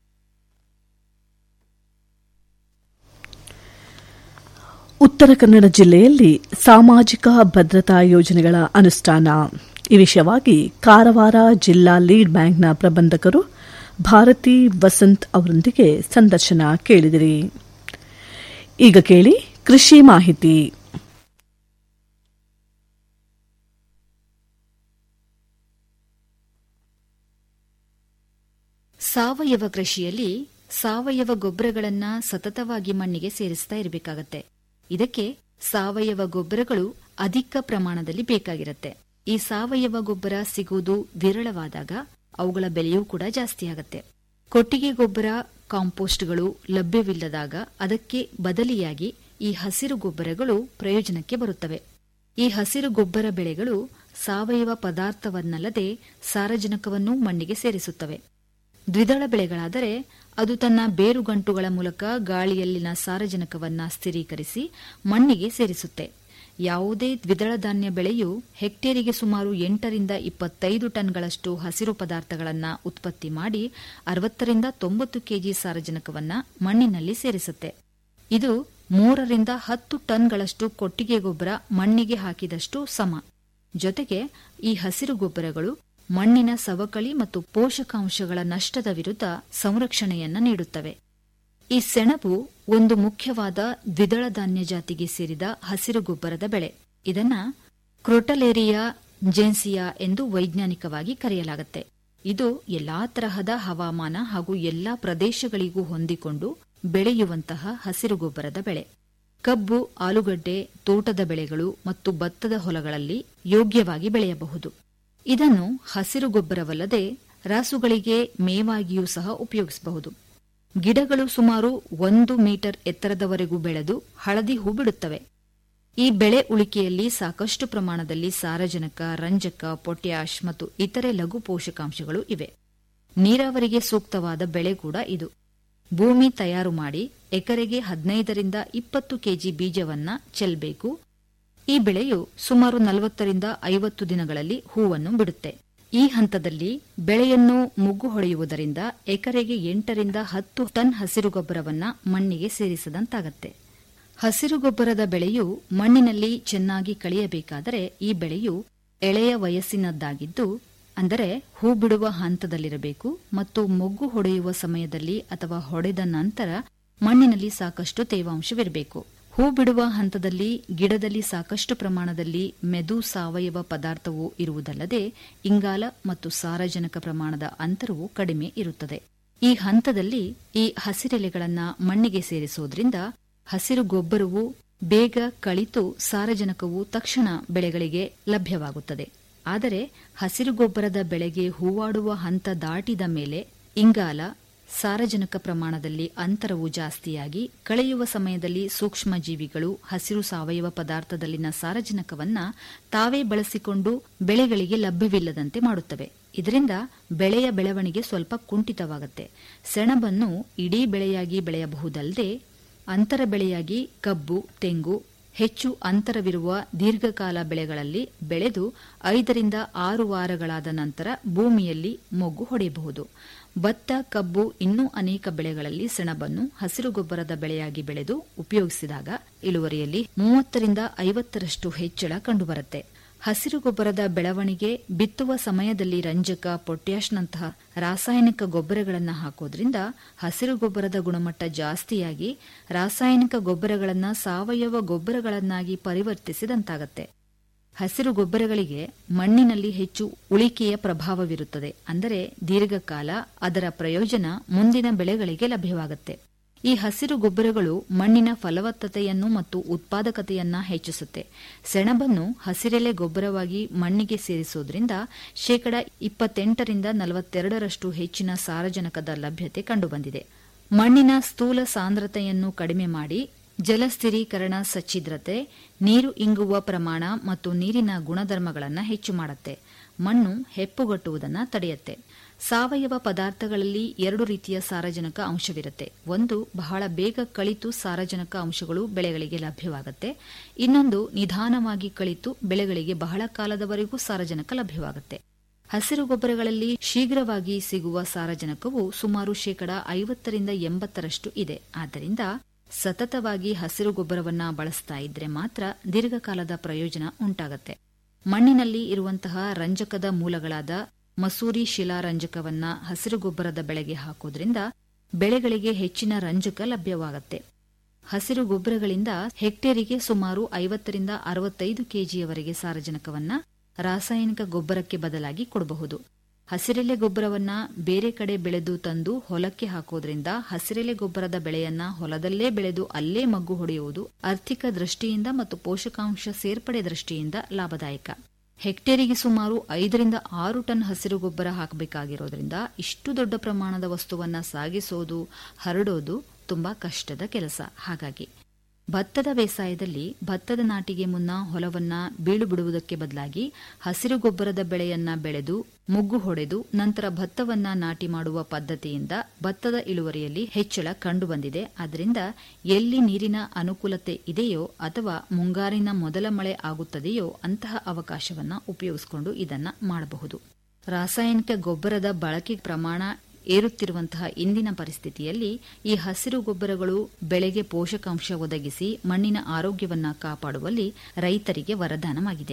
ಉತ್ತರ ಕನ್ನಡ ಜಿಲ್ಲೆಯಲ್ಲಿ ಸಾಮಾಜಿಕ ಭದ್ರತಾ ಯೋಜನೆಗಳ ಅನುಷ್ಠಾನ ಈ ವಿಷಯವಾಗಿ ಕಾರವಾರ ಜಿಲ್ಲಾ ಲೀಡ್ ಬ್ಯಾಂಕ್ನ ಪ್ರಬಂಧಕರು ಭಾರತಿ ವಸಂತ್ ಅವರೊಂದಿಗೆ ಸಂದರ್ಶನ ಕೇಳಿದಿರಿ ಈಗ ಕೇಳಿ ಕೃಷಿ ಮಾಹಿತಿ ಸಾವಯವ ಕೃಷಿಯಲ್ಲಿ ಸಾವಯವ ಗೊಬ್ಬರಗಳನ್ನ ಸತತವಾಗಿ ಮಣ್ಣಿಗೆ ಸೇರಿಸ್ತಾ ಇರಬೇಕಾಗತ್ತೆ ಇದಕ್ಕೆ ಸಾವಯವ ಗೊಬ್ಬರಗಳು ಅಧಿಕ ಪ್ರಮಾಣದಲ್ಲಿ ಬೇಕಾಗಿರುತ್ತೆ ಈ ಸಾವಯವ ಗೊಬ್ಬರ ಸಿಗುವುದು ವಿರಳವಾದಾಗ ಅವುಗಳ ಬೆಲೆಯೂ ಕೂಡ ಜಾಸ್ತಿ ಆಗತ್ತೆ ಕೊಟ್ಟಿಗೆ ಗೊಬ್ಬರ ಕಾಂಪೋಸ್ಟ್ಗಳು ಲಭ್ಯವಿಲ್ಲದಾಗ ಅದಕ್ಕೆ ಬದಲಿಯಾಗಿ ಈ ಹಸಿರು ಗೊಬ್ಬರಗಳು ಪ್ರಯೋಜನಕ್ಕೆ ಬರುತ್ತವೆ ಈ ಹಸಿರು ಗೊಬ್ಬರ ಬೆಳೆಗಳು ಸಾವಯವ ಪದಾರ್ಥವನ್ನಲ್ಲದೆ ಸಾರಜನಕವನ್ನು ಮಣ್ಣಿಗೆ ಸೇರಿಸುತ್ತವೆ ದ್ವಿದಳ ಬೆಳೆಗಳಾದರೆ ಅದು ತನ್ನ ಬೇರುಗಂಟುಗಳ ಮೂಲಕ ಗಾಳಿಯಲ್ಲಿನ ಸಾರಜನಕವನ್ನ ಸ್ಥಿರೀಕರಿಸಿ ಮಣ್ಣಿಗೆ ಸೇರಿಸುತ್ತೆ ಯಾವುದೇ ದ್ವಿದಳ ಧಾನ್ಯ ಬೆಳೆಯು ಹೆಕ್ಟೇರಿಗೆ ಸುಮಾರು ಎಂಟರಿಂದ ಇಪ್ಪತ್ತೈದು ಟನ್ಗಳಷ್ಟು ಹಸಿರು ಪದಾರ್ಥಗಳನ್ನು ಉತ್ಪತ್ತಿ ಮಾಡಿ ಅರವತ್ತರಿಂದ ತೊಂಬತ್ತು ಕೆಜಿ ಸಾರಜನಕವನ್ನ ಮಣ್ಣಿನಲ್ಲಿ ಸೇರಿಸುತ್ತೆ ಇದು ಮೂರರಿಂದ ಹತ್ತು ಟನ್ಗಳಷ್ಟು ಕೊಟ್ಟಿಗೆ ಗೊಬ್ಬರ ಮಣ್ಣಿಗೆ ಹಾಕಿದಷ್ಟು ಸಮ ಜೊತೆಗೆ ಈ ಹಸಿರು ಗೊಬ್ಬರಗಳು ಮಣ್ಣಿನ ಸವಕಳಿ ಮತ್ತು ಪೋಷಕಾಂಶಗಳ ನಷ್ಟದ ವಿರುದ್ಧ ಸಂರಕ್ಷಣೆಯನ್ನ ನೀಡುತ್ತವೆ ಈ ಸೆಣಬು ಒಂದು ಮುಖ್ಯವಾದ ದ್ವಿದಳ ಧಾನ್ಯ ಜಾತಿಗೆ ಸೇರಿದ ಹಸಿರು ಗೊಬ್ಬರದ ಬೆಳೆ ಇದನ್ನ ಕ್ರೋಟಲೇರಿಯಾ ಜೆನ್ಸಿಯಾ ಎಂದು ವೈಜ್ಞಾನಿಕವಾಗಿ ಕರೆಯಲಾಗುತ್ತೆ ಇದು ಎಲ್ಲಾ ತರಹದ ಹವಾಮಾನ ಹಾಗೂ ಎಲ್ಲಾ ಪ್ರದೇಶಗಳಿಗೂ ಹೊಂದಿಕೊಂಡು ಬೆಳೆಯುವಂತಹ ಹಸಿರು ಗೊಬ್ಬರದ ಬೆಳೆ ಕಬ್ಬು ಆಲೂಗಡ್ಡೆ ತೋಟದ ಬೆಳೆಗಳು ಮತ್ತು ಭತ್ತದ ಹೊಲಗಳಲ್ಲಿ ಯೋಗ್ಯವಾಗಿ ಬೆಳೆಯಬಹುದು ಇದನ್ನು ಹಸಿರು ಗೊಬ್ಬರವಲ್ಲದೆ ರಾಸುಗಳಿಗೆ ಮೇವಾಗಿಯೂ ಸಹ ಉಪಯೋಗಿಸಬಹುದು ಗಿಡಗಳು ಸುಮಾರು ಒಂದು ಮೀಟರ್ ಎತ್ತರದವರೆಗೂ ಬೆಳೆದು ಹಳದಿ ಹೂ ಬಿಡುತ್ತವೆ ಈ ಬೆಳೆ ಉಳಿಕೆಯಲ್ಲಿ ಸಾಕಷ್ಟು ಪ್ರಮಾಣದಲ್ಲಿ ಸಾರಜನಕ ರಂಜಕ ಪೊಟ್ಯಾಷ್ ಮತ್ತು ಇತರೆ ಲಘು ಪೋಷಕಾಂಶಗಳು ಇವೆ ನೀರಾವರಿಗೆ ಸೂಕ್ತವಾದ ಬೆಳೆ ಕೂಡ ಇದು ಭೂಮಿ ತಯಾರು ಮಾಡಿ ಎಕರೆಗೆ ಹದಿನೈದರಿಂದ ಇಪ್ಪತ್ತು ಕೆಜಿ ಬೀಜವನ್ನ ಚೆಲ್ಲಬೇಕು ಈ ಬೆಳೆಯು ಸುಮಾರು ನಲವತ್ತರಿಂದ ಐವತ್ತು ದಿನಗಳಲ್ಲಿ ಹೂವನ್ನು ಬಿಡುತ್ತೆ ಈ ಹಂತದಲ್ಲಿ ಬೆಳೆಯನ್ನು ಮುಗ್ಗು ಹೊಡೆಯುವುದರಿಂದ ಎಕರೆಗೆ ಎಂಟರಿಂದ ಹತ್ತು ಟನ್ ಹಸಿರು ಗೊಬ್ಬರವನ್ನ ಮಣ್ಣಿಗೆ ಸೇರಿಸದಂತಾಗತ್ತೆ ಹಸಿರು ಗೊಬ್ಬರದ ಬೆಳೆಯು ಮಣ್ಣಿನಲ್ಲಿ ಚೆನ್ನಾಗಿ ಕಳೆಯಬೇಕಾದರೆ ಈ ಬೆಳೆಯು ಎಳೆಯ ವಯಸ್ಸಿನದ್ದಾಗಿದ್ದು ಅಂದರೆ ಹೂ ಬಿಡುವ ಹಂತದಲ್ಲಿರಬೇಕು ಮತ್ತು ಮೊಗ್ಗು ಹೊಡೆಯುವ ಸಮಯದಲ್ಲಿ ಅಥವಾ ಹೊಡೆದ ನಂತರ ಮಣ್ಣಿನಲ್ಲಿ ಸಾಕಷ್ಟು ತೇವಾಂಶವಿರಬೇಕು ಹೂ ಬಿಡುವ ಹಂತದಲ್ಲಿ ಗಿಡದಲ್ಲಿ ಸಾಕಷ್ಟು ಪ್ರಮಾಣದಲ್ಲಿ ಮೆದು ಸಾವಯವ ಪದಾರ್ಥವು ಇರುವುದಲ್ಲದೆ ಇಂಗಾಲ ಮತ್ತು ಸಾರಜನಕ ಪ್ರಮಾಣದ ಅಂತರವು ಕಡಿಮೆ ಇರುತ್ತದೆ ಈ ಹಂತದಲ್ಲಿ ಈ ಹಸಿರೆಲೆಗಳನ್ನು ಮಣ್ಣಿಗೆ ಸೇರಿಸುವುದರಿಂದ ಹಸಿರು ಗೊಬ್ಬರವು ಬೇಗ ಕಳಿತು ಸಾರಜನಕವು ತಕ್ಷಣ ಬೆಳೆಗಳಿಗೆ ಲಭ್ಯವಾಗುತ್ತದೆ ಆದರೆ ಹಸಿರು ಗೊಬ್ಬರದ ಬೆಳೆಗೆ ಹೂವಾಡುವ ಹಂತ ದಾಟಿದ ಮೇಲೆ ಇಂಗಾಲ ಸಾರಜನಕ ಪ್ರಮಾಣದಲ್ಲಿ ಅಂತರವು ಜಾಸ್ತಿಯಾಗಿ ಕಳೆಯುವ ಸಮಯದಲ್ಲಿ ಸೂಕ್ಷ್ಮ ಜೀವಿಗಳು ಹಸಿರು ಸಾವಯವ ಪದಾರ್ಥದಲ್ಲಿನ ಸಾರಜನಕವನ್ನ ತಾವೇ ಬಳಸಿಕೊಂಡು ಬೆಳೆಗಳಿಗೆ ಲಭ್ಯವಿಲ್ಲದಂತೆ ಮಾಡುತ್ತವೆ ಇದರಿಂದ ಬೆಳೆಯ ಬೆಳವಣಿಗೆ ಸ್ವಲ್ಪ ಕುಂಠಿತವಾಗುತ್ತೆ ಸೆಣಬನ್ನು ಇಡೀ ಬೆಳೆಯಾಗಿ ಬೆಳೆಯಬಹುದಲ್ಲದೆ ಅಂತರ ಬೆಳೆಯಾಗಿ ಕಬ್ಬು ತೆಂಗು ಹೆಚ್ಚು ಅಂತರವಿರುವ ದೀರ್ಘಕಾಲ ಬೆಳೆಗಳಲ್ಲಿ ಬೆಳೆದು ಐದರಿಂದ ಆರು ವಾರಗಳಾದ ನಂತರ ಭೂಮಿಯಲ್ಲಿ ಮೊಗ್ಗು ಹೊಡೆಯಬಹುದು ಭತ್ತ ಕಬ್ಬು ಇನ್ನೂ ಅನೇಕ ಬೆಳೆಗಳಲ್ಲಿ ಸೆಣಬನ್ನು ಹಸಿರು ಗೊಬ್ಬರದ ಬೆಳೆಯಾಗಿ ಬೆಳೆದು ಉಪಯೋಗಿಸಿದಾಗ ಇಳುವರಿಯಲ್ಲಿ ಮೂವತ್ತರಿಂದ ಐವತ್ತರಷ್ಟು ಹೆಚ್ಚಳ ಕಂಡುಬರುತ್ತೆ ಹಸಿರು ಗೊಬ್ಬರದ ಬೆಳವಣಿಗೆ ಬಿತ್ತುವ ಸಮಯದಲ್ಲಿ ರಂಜಕ ಪೊಟ್ಯಾಷ್ನಂತಹ ರಾಸಾಯನಿಕ ಗೊಬ್ಬರಗಳನ್ನು ಹಾಕೋದ್ರಿಂದ ಹಸಿರು ಗೊಬ್ಬರದ ಗುಣಮಟ್ಟ ಜಾಸ್ತಿಯಾಗಿ ರಾಸಾಯನಿಕ ಗೊಬ್ಬರಗಳನ್ನು ಸಾವಯವ ಗೊಬ್ಬರಗಳನ್ನಾಗಿ ಪರಿವರ್ತಿಸಿದಂತಾಗತ್ತೆ ಹಸಿರು ಗೊಬ್ಬರಗಳಿಗೆ ಮಣ್ಣಿನಲ್ಲಿ ಹೆಚ್ಚು ಉಳಿಕೆಯ ಪ್ರಭಾವವಿರುತ್ತದೆ ಅಂದರೆ ದೀರ್ಘಕಾಲ ಅದರ ಪ್ರಯೋಜನ ಮುಂದಿನ ಬೆಳೆಗಳಿಗೆ ಲಭ್ಯವಾಗುತ್ತೆ ಈ ಹಸಿರು ಗೊಬ್ಬರಗಳು ಮಣ್ಣಿನ ಫಲವತ್ತತೆಯನ್ನು ಮತ್ತು ಉತ್ಪಾದಕತೆಯನ್ನ ಹೆಚ್ಚಿಸುತ್ತೆ ಸೆಣಬನ್ನು ಹಸಿರೆಲೆ ಗೊಬ್ಬರವಾಗಿ ಮಣ್ಣಿಗೆ ಸೇರಿಸುವುದರಿಂದ ಶೇಕಡ ಇಪ್ಪತ್ತೆಂಟರಿಂದ ನಲವತ್ತೆರಡರಷ್ಟು ಹೆಚ್ಚಿನ ಸಾರಜನಕದ ಲಭ್ಯತೆ ಕಂಡುಬಂದಿದೆ ಮಣ್ಣಿನ ಸ್ಥೂಲ ಸಾಂದ್ರತೆಯನ್ನು ಕಡಿಮೆ ಮಾಡಿ ಜಲಸ್ಥಿರೀಕರಣ ಸಚ್ಛಿದ್ರತೆ ನೀರು ಇಂಗುವ ಪ್ರಮಾಣ ಮತ್ತು ನೀರಿನ ಗುಣಧರ್ಮಗಳನ್ನು ಹೆಚ್ಚು ಮಾಡುತ್ತೆ ಮಣ್ಣು ಹೆಪ್ಪುಗಟ್ಟುವುದನ್ನು ತಡೆಯುತ್ತೆ ಸಾವಯವ ಪದಾರ್ಥಗಳಲ್ಲಿ ಎರಡು ರೀತಿಯ ಸಾರಜನಕ ಅಂಶವಿರುತ್ತೆ ಒಂದು ಬಹಳ ಬೇಗ ಕಳಿತು ಸಾರಜನಕ ಅಂಶಗಳು ಬೆಳೆಗಳಿಗೆ ಲಭ್ಯವಾಗುತ್ತೆ ಇನ್ನೊಂದು ನಿಧಾನವಾಗಿ ಕಳಿತು ಬೆಳೆಗಳಿಗೆ ಬಹಳ ಕಾಲದವರೆಗೂ ಸಾರಜನಕ ಲಭ್ಯವಾಗುತ್ತೆ ಹಸಿರು ಗೊಬ್ಬರಗಳಲ್ಲಿ ಶೀಘ್ರವಾಗಿ ಸಿಗುವ ಸಾರಜನಕವು ಸುಮಾರು ಶೇಕಡ ಐವತ್ತರಿಂದ ಎಂಬತ್ತರಷ್ಟು ಇದೆ ಆದ್ದರಿಂದ ಸತತವಾಗಿ ಹಸಿರು ಗೊಬ್ಬರವನ್ನ ಬಳಸ್ತಾ ಇದ್ರೆ ಮಾತ್ರ ದೀರ್ಘಕಾಲದ ಪ್ರಯೋಜನ ಉಂಟಾಗತ್ತೆ ಮಣ್ಣಿನಲ್ಲಿ ಇರುವಂತಹ ರಂಜಕದ ಮೂಲಗಳಾದ ಮಸೂರಿ ಶಿಲಾರಂಜಕವನ್ನ ಹಸಿರು ಗೊಬ್ಬರದ ಬೆಳೆಗೆ ಹಾಕೋದ್ರಿಂದ ಬೆಳೆಗಳಿಗೆ ಹೆಚ್ಚಿನ ರಂಜಕ ಲಭ್ಯವಾಗುತ್ತೆ ಹಸಿರು ಗೊಬ್ಬರಗಳಿಂದ ಹೆಕ್ಟೇರಿಗೆ ಸುಮಾರು ಐವತ್ತರಿಂದ ಅರವತ್ತೈದು ಕೆಜಿಯವರೆಗೆ ಸಾರಜನಕವನ್ನ ರಾಸಾಯನಿಕ ಗೊಬ್ಬರಕ್ಕೆ ಬದಲಾಗಿ ಕೊಡಬಹುದು ಹಸಿರೆಲೆ ಗೊಬ್ಬರವನ್ನ ಬೇರೆ ಕಡೆ ಬೆಳೆದು ತಂದು ಹೊಲಕ್ಕೆ ಹಾಕೋದ್ರಿಂದ ಹಸಿರೆಲೆ ಗೊಬ್ಬರದ ಬೆಳೆಯನ್ನ ಹೊಲದಲ್ಲೇ ಬೆಳೆದು ಅಲ್ಲೇ ಮಗ್ಗು ಹೊಡೆಯುವುದು ಆರ್ಥಿಕ ದೃಷ್ಟಿಯಿಂದ ಮತ್ತು ಪೋಷಕಾಂಶ ಸೇರ್ಪಡೆ ದೃಷ್ಟಿಯಿಂದ ಲಾಭದಾಯಕ ಹೆಕ್ಟೇರಿಗೆ ಸುಮಾರು ಐದರಿಂದ ಆರು ಟನ್ ಹಸಿರು ಗೊಬ್ಬರ ಹಾಕಬೇಕಾಗಿರೋದ್ರಿಂದ ಇಷ್ಟು ದೊಡ್ಡ ಪ್ರಮಾಣದ ವಸ್ತುವನ್ನ ಸಾಗಿಸೋದು ಹರಡೋದು ತುಂಬಾ ಕಷ್ಟದ ಕೆಲಸ ಹಾಗಾಗಿ ಭತ್ತದ ಬೇಸಾಯದಲ್ಲಿ ಭತ್ತದ ನಾಟಿಗೆ ಮುನ್ನ ಹೊಲವನ್ನ ಬೀಳು ಬಿಡುವುದಕ್ಕೆ ಬದಲಾಗಿ ಹಸಿರು ಗೊಬ್ಬರದ ಬೆಳೆಯನ್ನ ಬೆಳೆದು ಮುಗ್ಗು ಹೊಡೆದು ನಂತರ ಭತ್ತವನ್ನ ನಾಟಿ ಮಾಡುವ ಪದ್ಧತಿಯಿಂದ ಭತ್ತದ ಇಳುವರಿಯಲ್ಲಿ ಹೆಚ್ಚಳ ಕಂಡುಬಂದಿದೆ ಆದ್ದರಿಂದ ಎಲ್ಲಿ ನೀರಿನ ಅನುಕೂಲತೆ ಇದೆಯೋ ಅಥವಾ ಮುಂಗಾರಿನ ಮೊದಲ ಮಳೆ ಆಗುತ್ತದೆಯೋ ಅಂತಹ ಅವಕಾಶವನ್ನ ಉಪಯೋಗಿಸಿಕೊಂಡು ಇದನ್ನ ಮಾಡಬಹುದು ರಾಸಾಯನಿಕ ಗೊಬ್ಬರದ ಬಳಕೆ ಪ್ರಮಾಣ ಏರುತ್ತಿರುವಂತಹ ಇಂದಿನ ಪರಿಸ್ಥಿತಿಯಲ್ಲಿ ಈ ಹಸಿರು ಗೊಬ್ಬರಗಳು ಬೆಳೆಗೆ ಪೋಷಕಾಂಶ ಒದಗಿಸಿ ಮಣ್ಣಿನ ಆರೋಗ್ಯವನ್ನ ಕಾಪಾಡುವಲ್ಲಿ ರೈತರಿಗೆ ವರದಾನವಾಗಿದೆ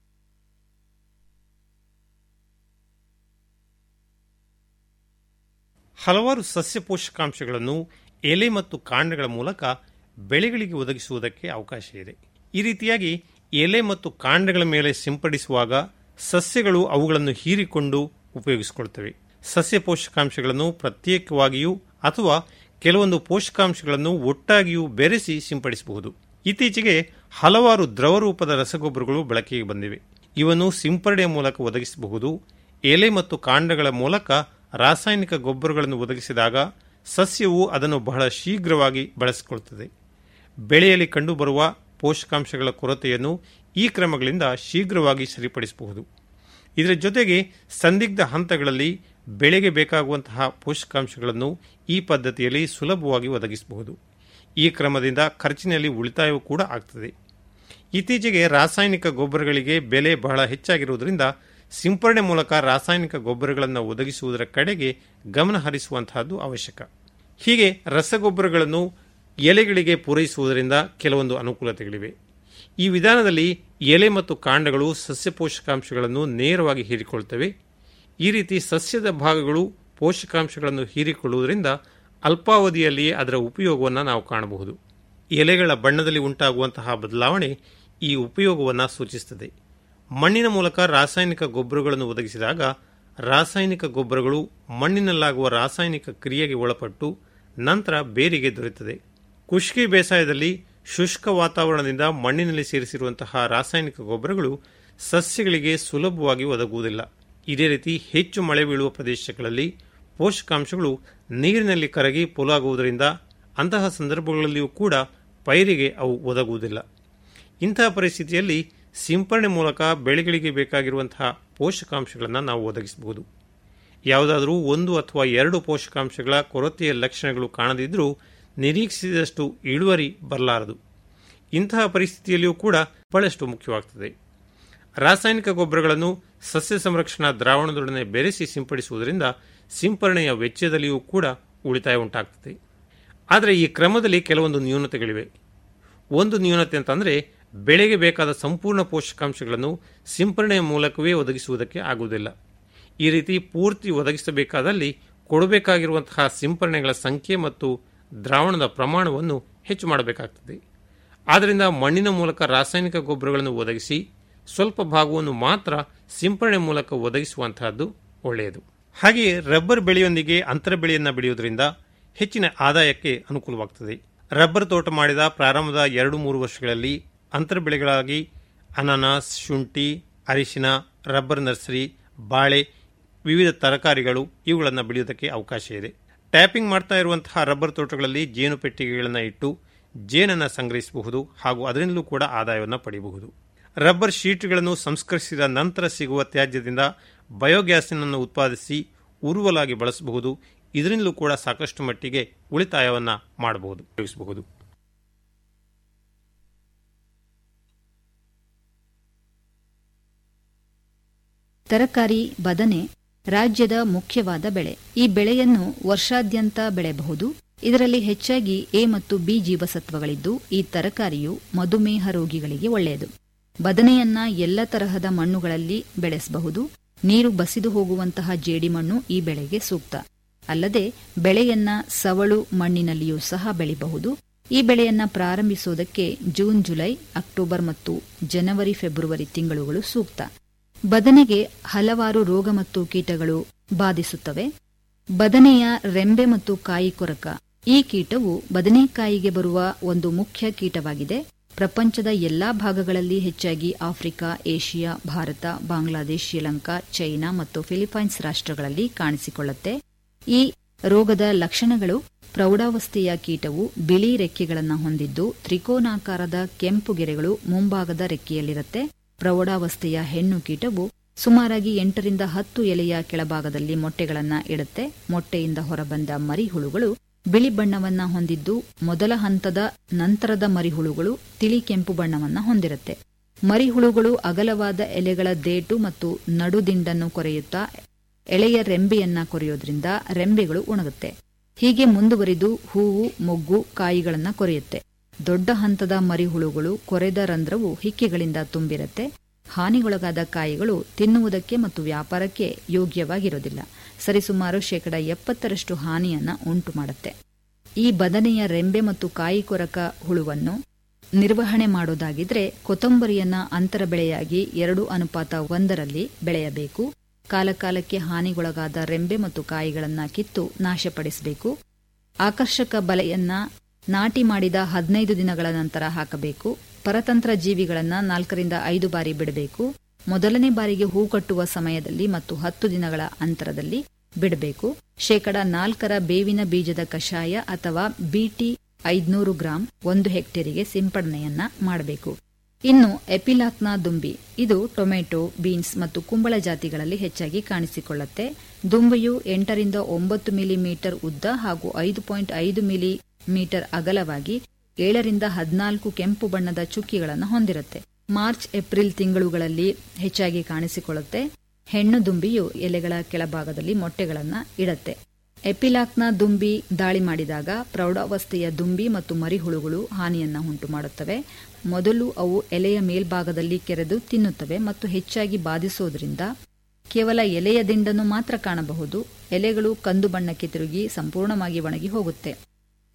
ಹಲವಾರು ಸಸ್ಯ ಪೋಷಕಾಂಶಗಳನ್ನು ಎಲೆ ಮತ್ತು ಕಾಂಡಗಳ ಮೂಲಕ ಬೆಳೆಗಳಿಗೆ ಒದಗಿಸುವುದಕ್ಕೆ ಅವಕಾಶ ಇದೆ ಈ ರೀತಿಯಾಗಿ ಎಲೆ ಮತ್ತು ಕಾಂಡಗಳ ಮೇಲೆ ಸಿಂಪಡಿಸುವಾಗ ಸಸ್ಯಗಳು ಅವುಗಳನ್ನು ಹೀರಿಕೊಂಡು ಉಪಯೋಗಿಸಿಕೊಳ್ತವೆ ಸಸ್ಯ ಪೋಷಕಾಂಶಗಳನ್ನು ಪ್ರತ್ಯೇಕವಾಗಿಯೂ ಅಥವಾ ಕೆಲವೊಂದು ಪೋಷಕಾಂಶಗಳನ್ನು ಒಟ್ಟಾಗಿಯೂ ಬೆರೆಸಿ ಸಿಂಪಡಿಸಬಹುದು ಇತ್ತೀಚೆಗೆ ಹಲವಾರು ದ್ರವ ರೂಪದ ರಸಗೊಬ್ಬರಗಳು ಬಳಕೆಗೆ ಬಂದಿವೆ ಇವನ್ನು ಸಿಂಪರಣೆಯ ಮೂಲಕ ಒದಗಿಸಬಹುದು ಎಲೆ ಮತ್ತು ಕಾಂಡಗಳ ಮೂಲಕ ರಾಸಾಯನಿಕ ಗೊಬ್ಬರಗಳನ್ನು ಒದಗಿಸಿದಾಗ ಸಸ್ಯವು ಅದನ್ನು ಬಹಳ ಶೀಘ್ರವಾಗಿ ಬಳಸಿಕೊಳ್ಳುತ್ತದೆ ಬೆಳೆಯಲ್ಲಿ ಕಂಡುಬರುವ ಪೋಷಕಾಂಶಗಳ ಕೊರತೆಯನ್ನು ಈ ಕ್ರಮಗಳಿಂದ ಶೀಘ್ರವಾಗಿ ಸರಿಪಡಿಸಬಹುದು ಇದರ ಜೊತೆಗೆ ಸಂದಿಗ್ಧ ಹಂತಗಳಲ್ಲಿ ಬೆಳೆಗೆ ಬೇಕಾಗುವಂತಹ ಪೋಷಕಾಂಶಗಳನ್ನು ಈ ಪದ್ಧತಿಯಲ್ಲಿ ಸುಲಭವಾಗಿ ಒದಗಿಸಬಹುದು ಈ ಕ್ರಮದಿಂದ ಖರ್ಚಿನಲ್ಲಿ ಉಳಿತಾಯವೂ ಕೂಡ ಆಗ್ತದೆ ಇತ್ತೀಚೆಗೆ ರಾಸಾಯನಿಕ ಗೊಬ್ಬರಗಳಿಗೆ ಬೆಲೆ ಬಹಳ ಹೆಚ್ಚಾಗಿರುವುದರಿಂದ ಸಿಂಪರಣೆ ಮೂಲಕ ರಾಸಾಯನಿಕ ಗೊಬ್ಬರಗಳನ್ನು ಒದಗಿಸುವುದರ ಕಡೆಗೆ ಗಮನ ಹರಿಸುವಂತಹದ್ದು ಅವಶ್ಯಕ ಹೀಗೆ ರಸಗೊಬ್ಬರಗಳನ್ನು ಎಲೆಗಳಿಗೆ ಪೂರೈಸುವುದರಿಂದ ಕೆಲವೊಂದು ಅನುಕೂಲತೆಗಳಿವೆ ಈ ವಿಧಾನದಲ್ಲಿ ಎಲೆ ಮತ್ತು ಕಾಂಡಗಳು ಸಸ್ಯ ಪೋಷಕಾಂಶಗಳನ್ನು ನೇರವಾಗಿ ಹೀರಿಕೊಳ್ತವೆ ಈ ರೀತಿ ಸಸ್ಯದ ಭಾಗಗಳು ಪೋಷಕಾಂಶಗಳನ್ನು ಹೀರಿಕೊಳ್ಳುವುದರಿಂದ ಅಲ್ಪಾವಧಿಯಲ್ಲಿಯೇ ಅದರ ಉಪಯೋಗವನ್ನು ನಾವು ಕಾಣಬಹುದು ಎಲೆಗಳ ಬಣ್ಣದಲ್ಲಿ ಉಂಟಾಗುವಂತಹ ಬದಲಾವಣೆ ಈ ಉಪಯೋಗವನ್ನು ಸೂಚಿಸುತ್ತದೆ ಮಣ್ಣಿನ ಮೂಲಕ ರಾಸಾಯನಿಕ ಗೊಬ್ಬರಗಳನ್ನು ಒದಗಿಸಿದಾಗ ರಾಸಾಯನಿಕ ಗೊಬ್ಬರಗಳು ಮಣ್ಣಿನಲ್ಲಾಗುವ ರಾಸಾಯನಿಕ ಕ್ರಿಯೆಗೆ ಒಳಪಟ್ಟು ನಂತರ ಬೇರಿಗೆ ದೊರೆಯುತ್ತದೆ ಖುಷ್ಕಿ ಬೇಸಾಯದಲ್ಲಿ ಶುಷ್ಕ ವಾತಾವರಣದಿಂದ ಮಣ್ಣಿನಲ್ಲಿ ಸೇರಿಸಿರುವಂತಹ ರಾಸಾಯನಿಕ ಗೊಬ್ಬರಗಳು ಸಸ್ಯಗಳಿಗೆ ಸುಲಭವಾಗಿ ಒದಗುವುದಿಲ್ಲ ಇದೇ ರೀತಿ ಹೆಚ್ಚು ಮಳೆ ಬೀಳುವ ಪ್ರದೇಶಗಳಲ್ಲಿ ಪೋಷಕಾಂಶಗಳು ನೀರಿನಲ್ಲಿ ಕರಗಿ ಪೋಲಾಗುವುದರಿಂದ ಅಂತಹ ಸಂದರ್ಭಗಳಲ್ಲಿಯೂ ಕೂಡ ಪೈರಿಗೆ ಅವು ಒದಗುವುದಿಲ್ಲ ಇಂತಹ ಪರಿಸ್ಥಿತಿಯಲ್ಲಿ ಸಿಂಪರಣೆ ಮೂಲಕ ಬೆಳೆಗಳಿಗೆ ಬೇಕಾಗಿರುವಂತಹ ಪೋಷಕಾಂಶಗಳನ್ನು ನಾವು ಒದಗಿಸಬಹುದು ಯಾವುದಾದರೂ ಒಂದು ಅಥವಾ ಎರಡು ಪೋಷಕಾಂಶಗಳ ಕೊರತೆಯ ಲಕ್ಷಣಗಳು ಕಾಣದಿದ್ದರೂ ನಿರೀಕ್ಷಿಸಿದಷ್ಟು ಇಳುವರಿ ಬರಲಾರದು ಇಂತಹ ಪರಿಸ್ಥಿತಿಯಲ್ಲಿಯೂ ಕೂಡ ಬಹಳಷ್ಟು ಮುಖ್ಯವಾಗುತ್ತದೆ ರಾಸಾಯನಿಕ ಗೊಬ್ಬರಗಳನ್ನು ಸಸ್ಯ ಸಂರಕ್ಷಣಾ ದ್ರಾವಣದೊಡನೆ ಬೆರೆಸಿ ಸಿಂಪಡಿಸುವುದರಿಂದ ಸಿಂಪರಣೆಯ ವೆಚ್ಚದಲ್ಲಿಯೂ ಕೂಡ ಉಳಿತಾಯ ಉಂಟಾಗುತ್ತದೆ ಆದರೆ ಈ ಕ್ರಮದಲ್ಲಿ ಕೆಲವೊಂದು ನ್ಯೂನತೆಗಳಿವೆ ಒಂದು ನ್ಯೂನತೆ ಅಂತಂದರೆ ಬೆಳೆಗೆ ಬೇಕಾದ ಸಂಪೂರ್ಣ ಪೋಷಕಾಂಶಗಳನ್ನು ಸಿಂಪರಣೆಯ ಮೂಲಕವೇ ಒದಗಿಸುವುದಕ್ಕೆ ಆಗುವುದಿಲ್ಲ ಈ ರೀತಿ ಪೂರ್ತಿ ಒದಗಿಸಬೇಕಾದಲ್ಲಿ ಕೊಡಬೇಕಾಗಿರುವಂತಹ ಸಿಂಪರಣೆಗಳ ಸಂಖ್ಯೆ ಮತ್ತು ದ್ರಾವಣದ ಪ್ರಮಾಣವನ್ನು ಹೆಚ್ಚು ಮಾಡಬೇಕಾಗ್ತದೆ ಆದ್ದರಿಂದ ಮಣ್ಣಿನ ಮೂಲಕ ರಾಸಾಯನಿಕ ಗೊಬ್ಬರಗಳನ್ನು ಒದಗಿಸಿ ಸ್ವಲ್ಪ ಭಾಗವನ್ನು ಮಾತ್ರ ಸಿಂಪರಣೆ ಮೂಲಕ ಒದಗಿಸುವಂತಹದ್ದು ಒಳ್ಳೆಯದು ಹಾಗೆಯೇ ರಬ್ಬರ್ ಬೆಳೆಯೊಂದಿಗೆ ಅಂತರ ಬೆಳೆಯನ್ನು ಬೆಳೆಯುವುದರಿಂದ ಹೆಚ್ಚಿನ ಆದಾಯಕ್ಕೆ ಅನುಕೂಲವಾಗುತ್ತದೆ ರಬ್ಬರ್ ತೋಟ ಮಾಡಿದ ಪ್ರಾರಂಭದ ಎರಡು ಮೂರು ವರ್ಷಗಳಲ್ಲಿ ಅಂತರ ಬೆಳೆಗಳಾಗಿ ಅನಾನಸ್ ಶುಂಠಿ ಅರಿಶಿನ ರಬ್ಬರ್ ನರ್ಸರಿ ಬಾಳೆ ವಿವಿಧ ತರಕಾರಿಗಳು ಇವುಗಳನ್ನು ಬೆಳೆಯುವುದಕ್ಕೆ ಅವಕಾಶ ಇದೆ ಟ್ಯಾಪಿಂಗ್ ಮಾಡ್ತಾ ಇರುವಂತಹ ರಬ್ಬರ್ ತೋಟಗಳಲ್ಲಿ ಜೇನು ಪೆಟ್ಟಿಗೆಗಳನ್ನು ಇಟ್ಟು ಜೇನನ್ನು ಸಂಗ್ರಹಿಸಬಹುದು ಹಾಗೂ ಅದರಿಂದಲೂ ಕೂಡ ಆದಾಯವನ್ನು ಪಡೆಯಬಹುದು ರಬ್ಬರ್ ಶೀಟ್ಗಳನ್ನು ಸಂಸ್ಕರಿಸಿದ ನಂತರ ಸಿಗುವ ತ್ಯಾಜ್ಯದಿಂದ ಬಯೋಗ್ಯಾಸಿನನ್ನು ಉತ್ಪಾದಿಸಿ ಉರುವಲಾಗಿ ಬಳಸಬಹುದು ಇದರಿಂದಲೂ ಕೂಡ ಸಾಕಷ್ಟು ಮಟ್ಟಿಗೆ ಉಳಿತಾಯವನ್ನು ಮಾಡಬಹುದು ಉಪಯೋಗಿಸಬಹುದು ತರಕಾರಿ ಬದನೆ ರಾಜ್ಯದ ಮುಖ್ಯವಾದ ಬೆಳೆ ಈ ಬೆಳೆಯನ್ನು ವರ್ಷಾದ್ಯಂತ ಬೆಳೆಯಬಹುದು ಇದರಲ್ಲಿ ಹೆಚ್ಚಾಗಿ ಎ ಮತ್ತು ಬಿ ಜೀವಸತ್ವಗಳಿದ್ದು ಈ ತರಕಾರಿಯು ಮಧುಮೇಹ ರೋಗಿಗಳಿಗೆ ಒಳ್ಳೆಯದು ಬದನೆಯನ್ನ ಎಲ್ಲ ತರಹದ ಮಣ್ಣುಗಳಲ್ಲಿ ಬೆಳೆಸಬಹುದು ನೀರು ಬಸಿದು ಹೋಗುವಂತಹ ಜೇಡಿಮಣ್ಣು ಈ ಬೆಳೆಗೆ ಸೂಕ್ತ ಅಲ್ಲದೆ ಬೆಳೆಯನ್ನ ಸವಳು ಮಣ್ಣಿನಲ್ಲಿಯೂ ಸಹ ಬೆಳೆಯಬಹುದು ಈ ಬೆಳೆಯನ್ನ ಪ್ರಾರಂಭಿಸುವುದಕ್ಕೆ ಜೂನ್ ಜುಲೈ ಅಕ್ಟೋಬರ್ ಮತ್ತು ಜನವರಿ ಫೆಬ್ರವರಿ ತಿಂಗಳುಗಳು ಸೂಕ್ತ ಬದನೆಗೆ ಹಲವಾರು ರೋಗ ಮತ್ತು ಕೀಟಗಳು ಬಾಧಿಸುತ್ತವೆ ಬದನೆಯ ರೆಂಬೆ ಮತ್ತು ಕಾಯಿ ಕೊರಕ ಈ ಕೀಟವು ಬದನೆಕಾಯಿಗೆ ಬರುವ ಒಂದು ಮುಖ್ಯ ಕೀಟವಾಗಿದೆ ಪ್ರಪಂಚದ ಎಲ್ಲಾ ಭಾಗಗಳಲ್ಲಿ ಹೆಚ್ಚಾಗಿ Africa Asia Bharat Bangladesh Sri Lanka China ಮತ್ತು ಫಿಲಿಪೈನ್ಸ್ ರಾಷ್ಟ್ರಗಳಲ್ಲಿ ಕಾಣಿಸಿಕೊಳ್ಳುತ್ತೆ ಈ ರೋಗದ ಲಕ್ಷಣಗಳು ಪ್ರೌಢಾವಸ್ಥೆಯ ಕೀಟವು ಬಿಳಿ ರೆಕ್ಕೆಗಳನ್ನು ಹೊಂದಿದ್ದು ತ್ರಿಕೋನಾಕಾರದ ಕೆಂಪು ಗೆರೆಗಳು ಮುಂಭಾಗದ ರೆಕ್ಕೆಯಲ್ಲಿರುತ್ತೆ ಪ್ರೌಢಾವಸ್ಥೆಯ ಹೆಣ್ಣು ಕೀಟವು ಸುಮಾರಾಗಿ ಎಂಟರಿಂದ ಹತ್ತು ಎಲೆಯ ಕೆಳಭಾಗದಲ್ಲಿ ಮೊಟ್ಟೆಗಳನ್ನ ಇಡುತ್ತೆ ಮೊಟ್ಟೆಯಿಂದ ಹೊರಬಂದ ಮರಿಹುಳುಗಳು ಬಿಳಿ ಬಣ್ಣವನ್ನ ಹೊಂದಿದ್ದು ಮೊದಲ ಹಂತದ ನಂತರದ ಮರಿಹುಳುಗಳು ತಿಳಿ ಕೆಂಪು ಬಣ್ಣವನ್ನ ಹೊಂದಿರುತ್ತೆ ಮರಿಹುಳುಗಳು ಅಗಲವಾದ ಎಲೆಗಳ ದೇಟು ಮತ್ತು ನಡುದಿಂಡನ್ನು ಕೊರೆಯುತ್ತಾ ಎಳೆಯ ರೆಂಬೆಯನ್ನ ಕೊರೆಯೋದ್ರಿಂದ ರೆಂಬೆಗಳು ಒಣಗುತ್ತೆ ಹೀಗೆ ಮುಂದುವರಿದು ಹೂವು ಮೊಗ್ಗು ಕಾಯಿಗಳನ್ನ ಕೊರೆಯುತ್ತೆ ದೊಡ್ಡ ಹಂತದ ಮರಿಹುಳುಗಳು ಕೊರೆದ ರಂಧ್ರವು ಹಿಕ್ಕೆಗಳಿಂದ ತುಂಬಿರುತ್ತೆ ಹಾನಿಗೊಳಗಾದ ಕಾಯಿಗಳು ತಿನ್ನುವುದಕ್ಕೆ ಮತ್ತು ವ್ಯಾಪಾರಕ್ಕೆ ಯೋಗ್ಯವಾಗಿರೋದಿಲ್ಲ ಸರಿಸುಮಾರು ಶೇಕಡ ಎಪ್ಪತ್ತರಷ್ಟು ಹಾನಿಯನ್ನ ಉಂಟು ಮಾಡುತ್ತೆ ಈ ಬದನೆಯ ರೆಂಬೆ ಮತ್ತು ಕಾಯಿ ಕೊರಕ ಹುಳುವನ್ನು ನಿರ್ವಹಣೆ ಮಾಡೋದಾಗಿದ್ರೆ ಕೊತ್ತಂಬರಿಯನ್ನ ಅಂತರ ಬೆಳೆಯಾಗಿ ಎರಡು ಅನುಪಾತ ಒಂದರಲ್ಲಿ ಬೆಳೆಯಬೇಕು ಕಾಲಕಾಲಕ್ಕೆ ಹಾನಿಗೊಳಗಾದ ರೆಂಬೆ ಮತ್ತು ಕಾಯಿಗಳನ್ನ ಕಿತ್ತು ನಾಶಪಡಿಸಬೇಕು ಆಕರ್ಷಕ ಬಲೆಯನ್ನ ನಾಟಿ ಮಾಡಿದ ಹದಿನೈದು ದಿನಗಳ ನಂತರ ಹಾಕಬೇಕು ಪರತಂತ್ರ ಜೀವಿಗಳನ್ನ ನಾಲ್ಕರಿಂದ ಐದು ಬಾರಿ ಬಿಡಬೇಕು ಮೊದಲನೇ ಬಾರಿಗೆ ಹೂ ಕಟ್ಟುವ ಸಮಯದಲ್ಲಿ ಮತ್ತು ಹತ್ತು ದಿನಗಳ ಅಂತರದಲ್ಲಿ ಬಿಡಬೇಕು ಶೇಕಡ ನಾಲ್ಕರ ಬೇವಿನ ಬೀಜದ ಕಷಾಯ ಅಥವಾ ಬಿಟಿ ಐದ್ನೂರು ಗ್ರಾಂ ಒಂದು ಹೆಕ್ಟೇರಿಗೆ ಸಿಂಪಡಣೆಯನ್ನ ಮಾಡಬೇಕು ಇನ್ನು ಎಪಿಲಾಕ್ನ ದುಂಬಿ ಇದು ಟೊಮೆಟೊ ಬೀನ್ಸ್ ಮತ್ತು ಕುಂಬಳ ಜಾತಿಗಳಲ್ಲಿ ಹೆಚ್ಚಾಗಿ ಕಾಣಿಸಿಕೊಳ್ಳುತ್ತೆ ದುಂಬಿಯು ಎಂಟರಿಂದ ಒಂಬತ್ತು ಮಿಲಿಮೀಟರ್ ಉದ್ದ ಹಾಗೂ ಐದು ಪಾಯಿಂಟ್ ಐದು ಮಿಲಿ ಮೀಟರ್ ಅಗಲವಾಗಿ ಏಳರಿಂದ ಹದಿನಾಲ್ಕು ಕೆಂಪು ಬಣ್ಣದ ಚುಕ್ಕಿಗಳನ್ನು ಹೊಂದಿರುತ್ತೆ ಮಾರ್ಚ್ ಏಪ್ರಿಲ್ ತಿಂಗಳುಗಳಲ್ಲಿ ಹೆಚ್ಚಾಗಿ ಕಾಣಿಸಿಕೊಳ್ಳುತ್ತೆ ಹೆಣ್ಣು ದುಂಬಿಯು ಎಲೆಗಳ ಕೆಳಭಾಗದಲ್ಲಿ ಮೊಟ್ಟೆಗಳನ್ನ ಇಡತ್ತೆ ಎಪಿಲಾಕ್ನ ದುಂಬಿ ದಾಳಿ ಮಾಡಿದಾಗ ಪ್ರೌಢಾವಸ್ಥೆಯ ದುಂಬಿ ಮತ್ತು ಮರಿಹುಳುಗಳು ಹಾನಿಯನ್ನ ಉಂಟು ಮಾಡುತ್ತವೆ ಮೊದಲು ಅವು ಎಲೆಯ ಮೇಲ್ಭಾಗದಲ್ಲಿ ಕೆರೆದು ತಿನ್ನುತ್ತವೆ ಮತ್ತು ಹೆಚ್ಚಾಗಿ ಬಾಧಿಸುವುದರಿಂದ ಕೇವಲ ಎಲೆಯ ದಿಂಡನ್ನು ಮಾತ್ರ ಕಾಣಬಹುದು ಎಲೆಗಳು ಕಂದು ಬಣ್ಣಕ್ಕೆ ತಿರುಗಿ ಸಂಪೂರ್ಣವಾಗಿ ಒಣಗಿ ಹೋಗುತ್ತೆ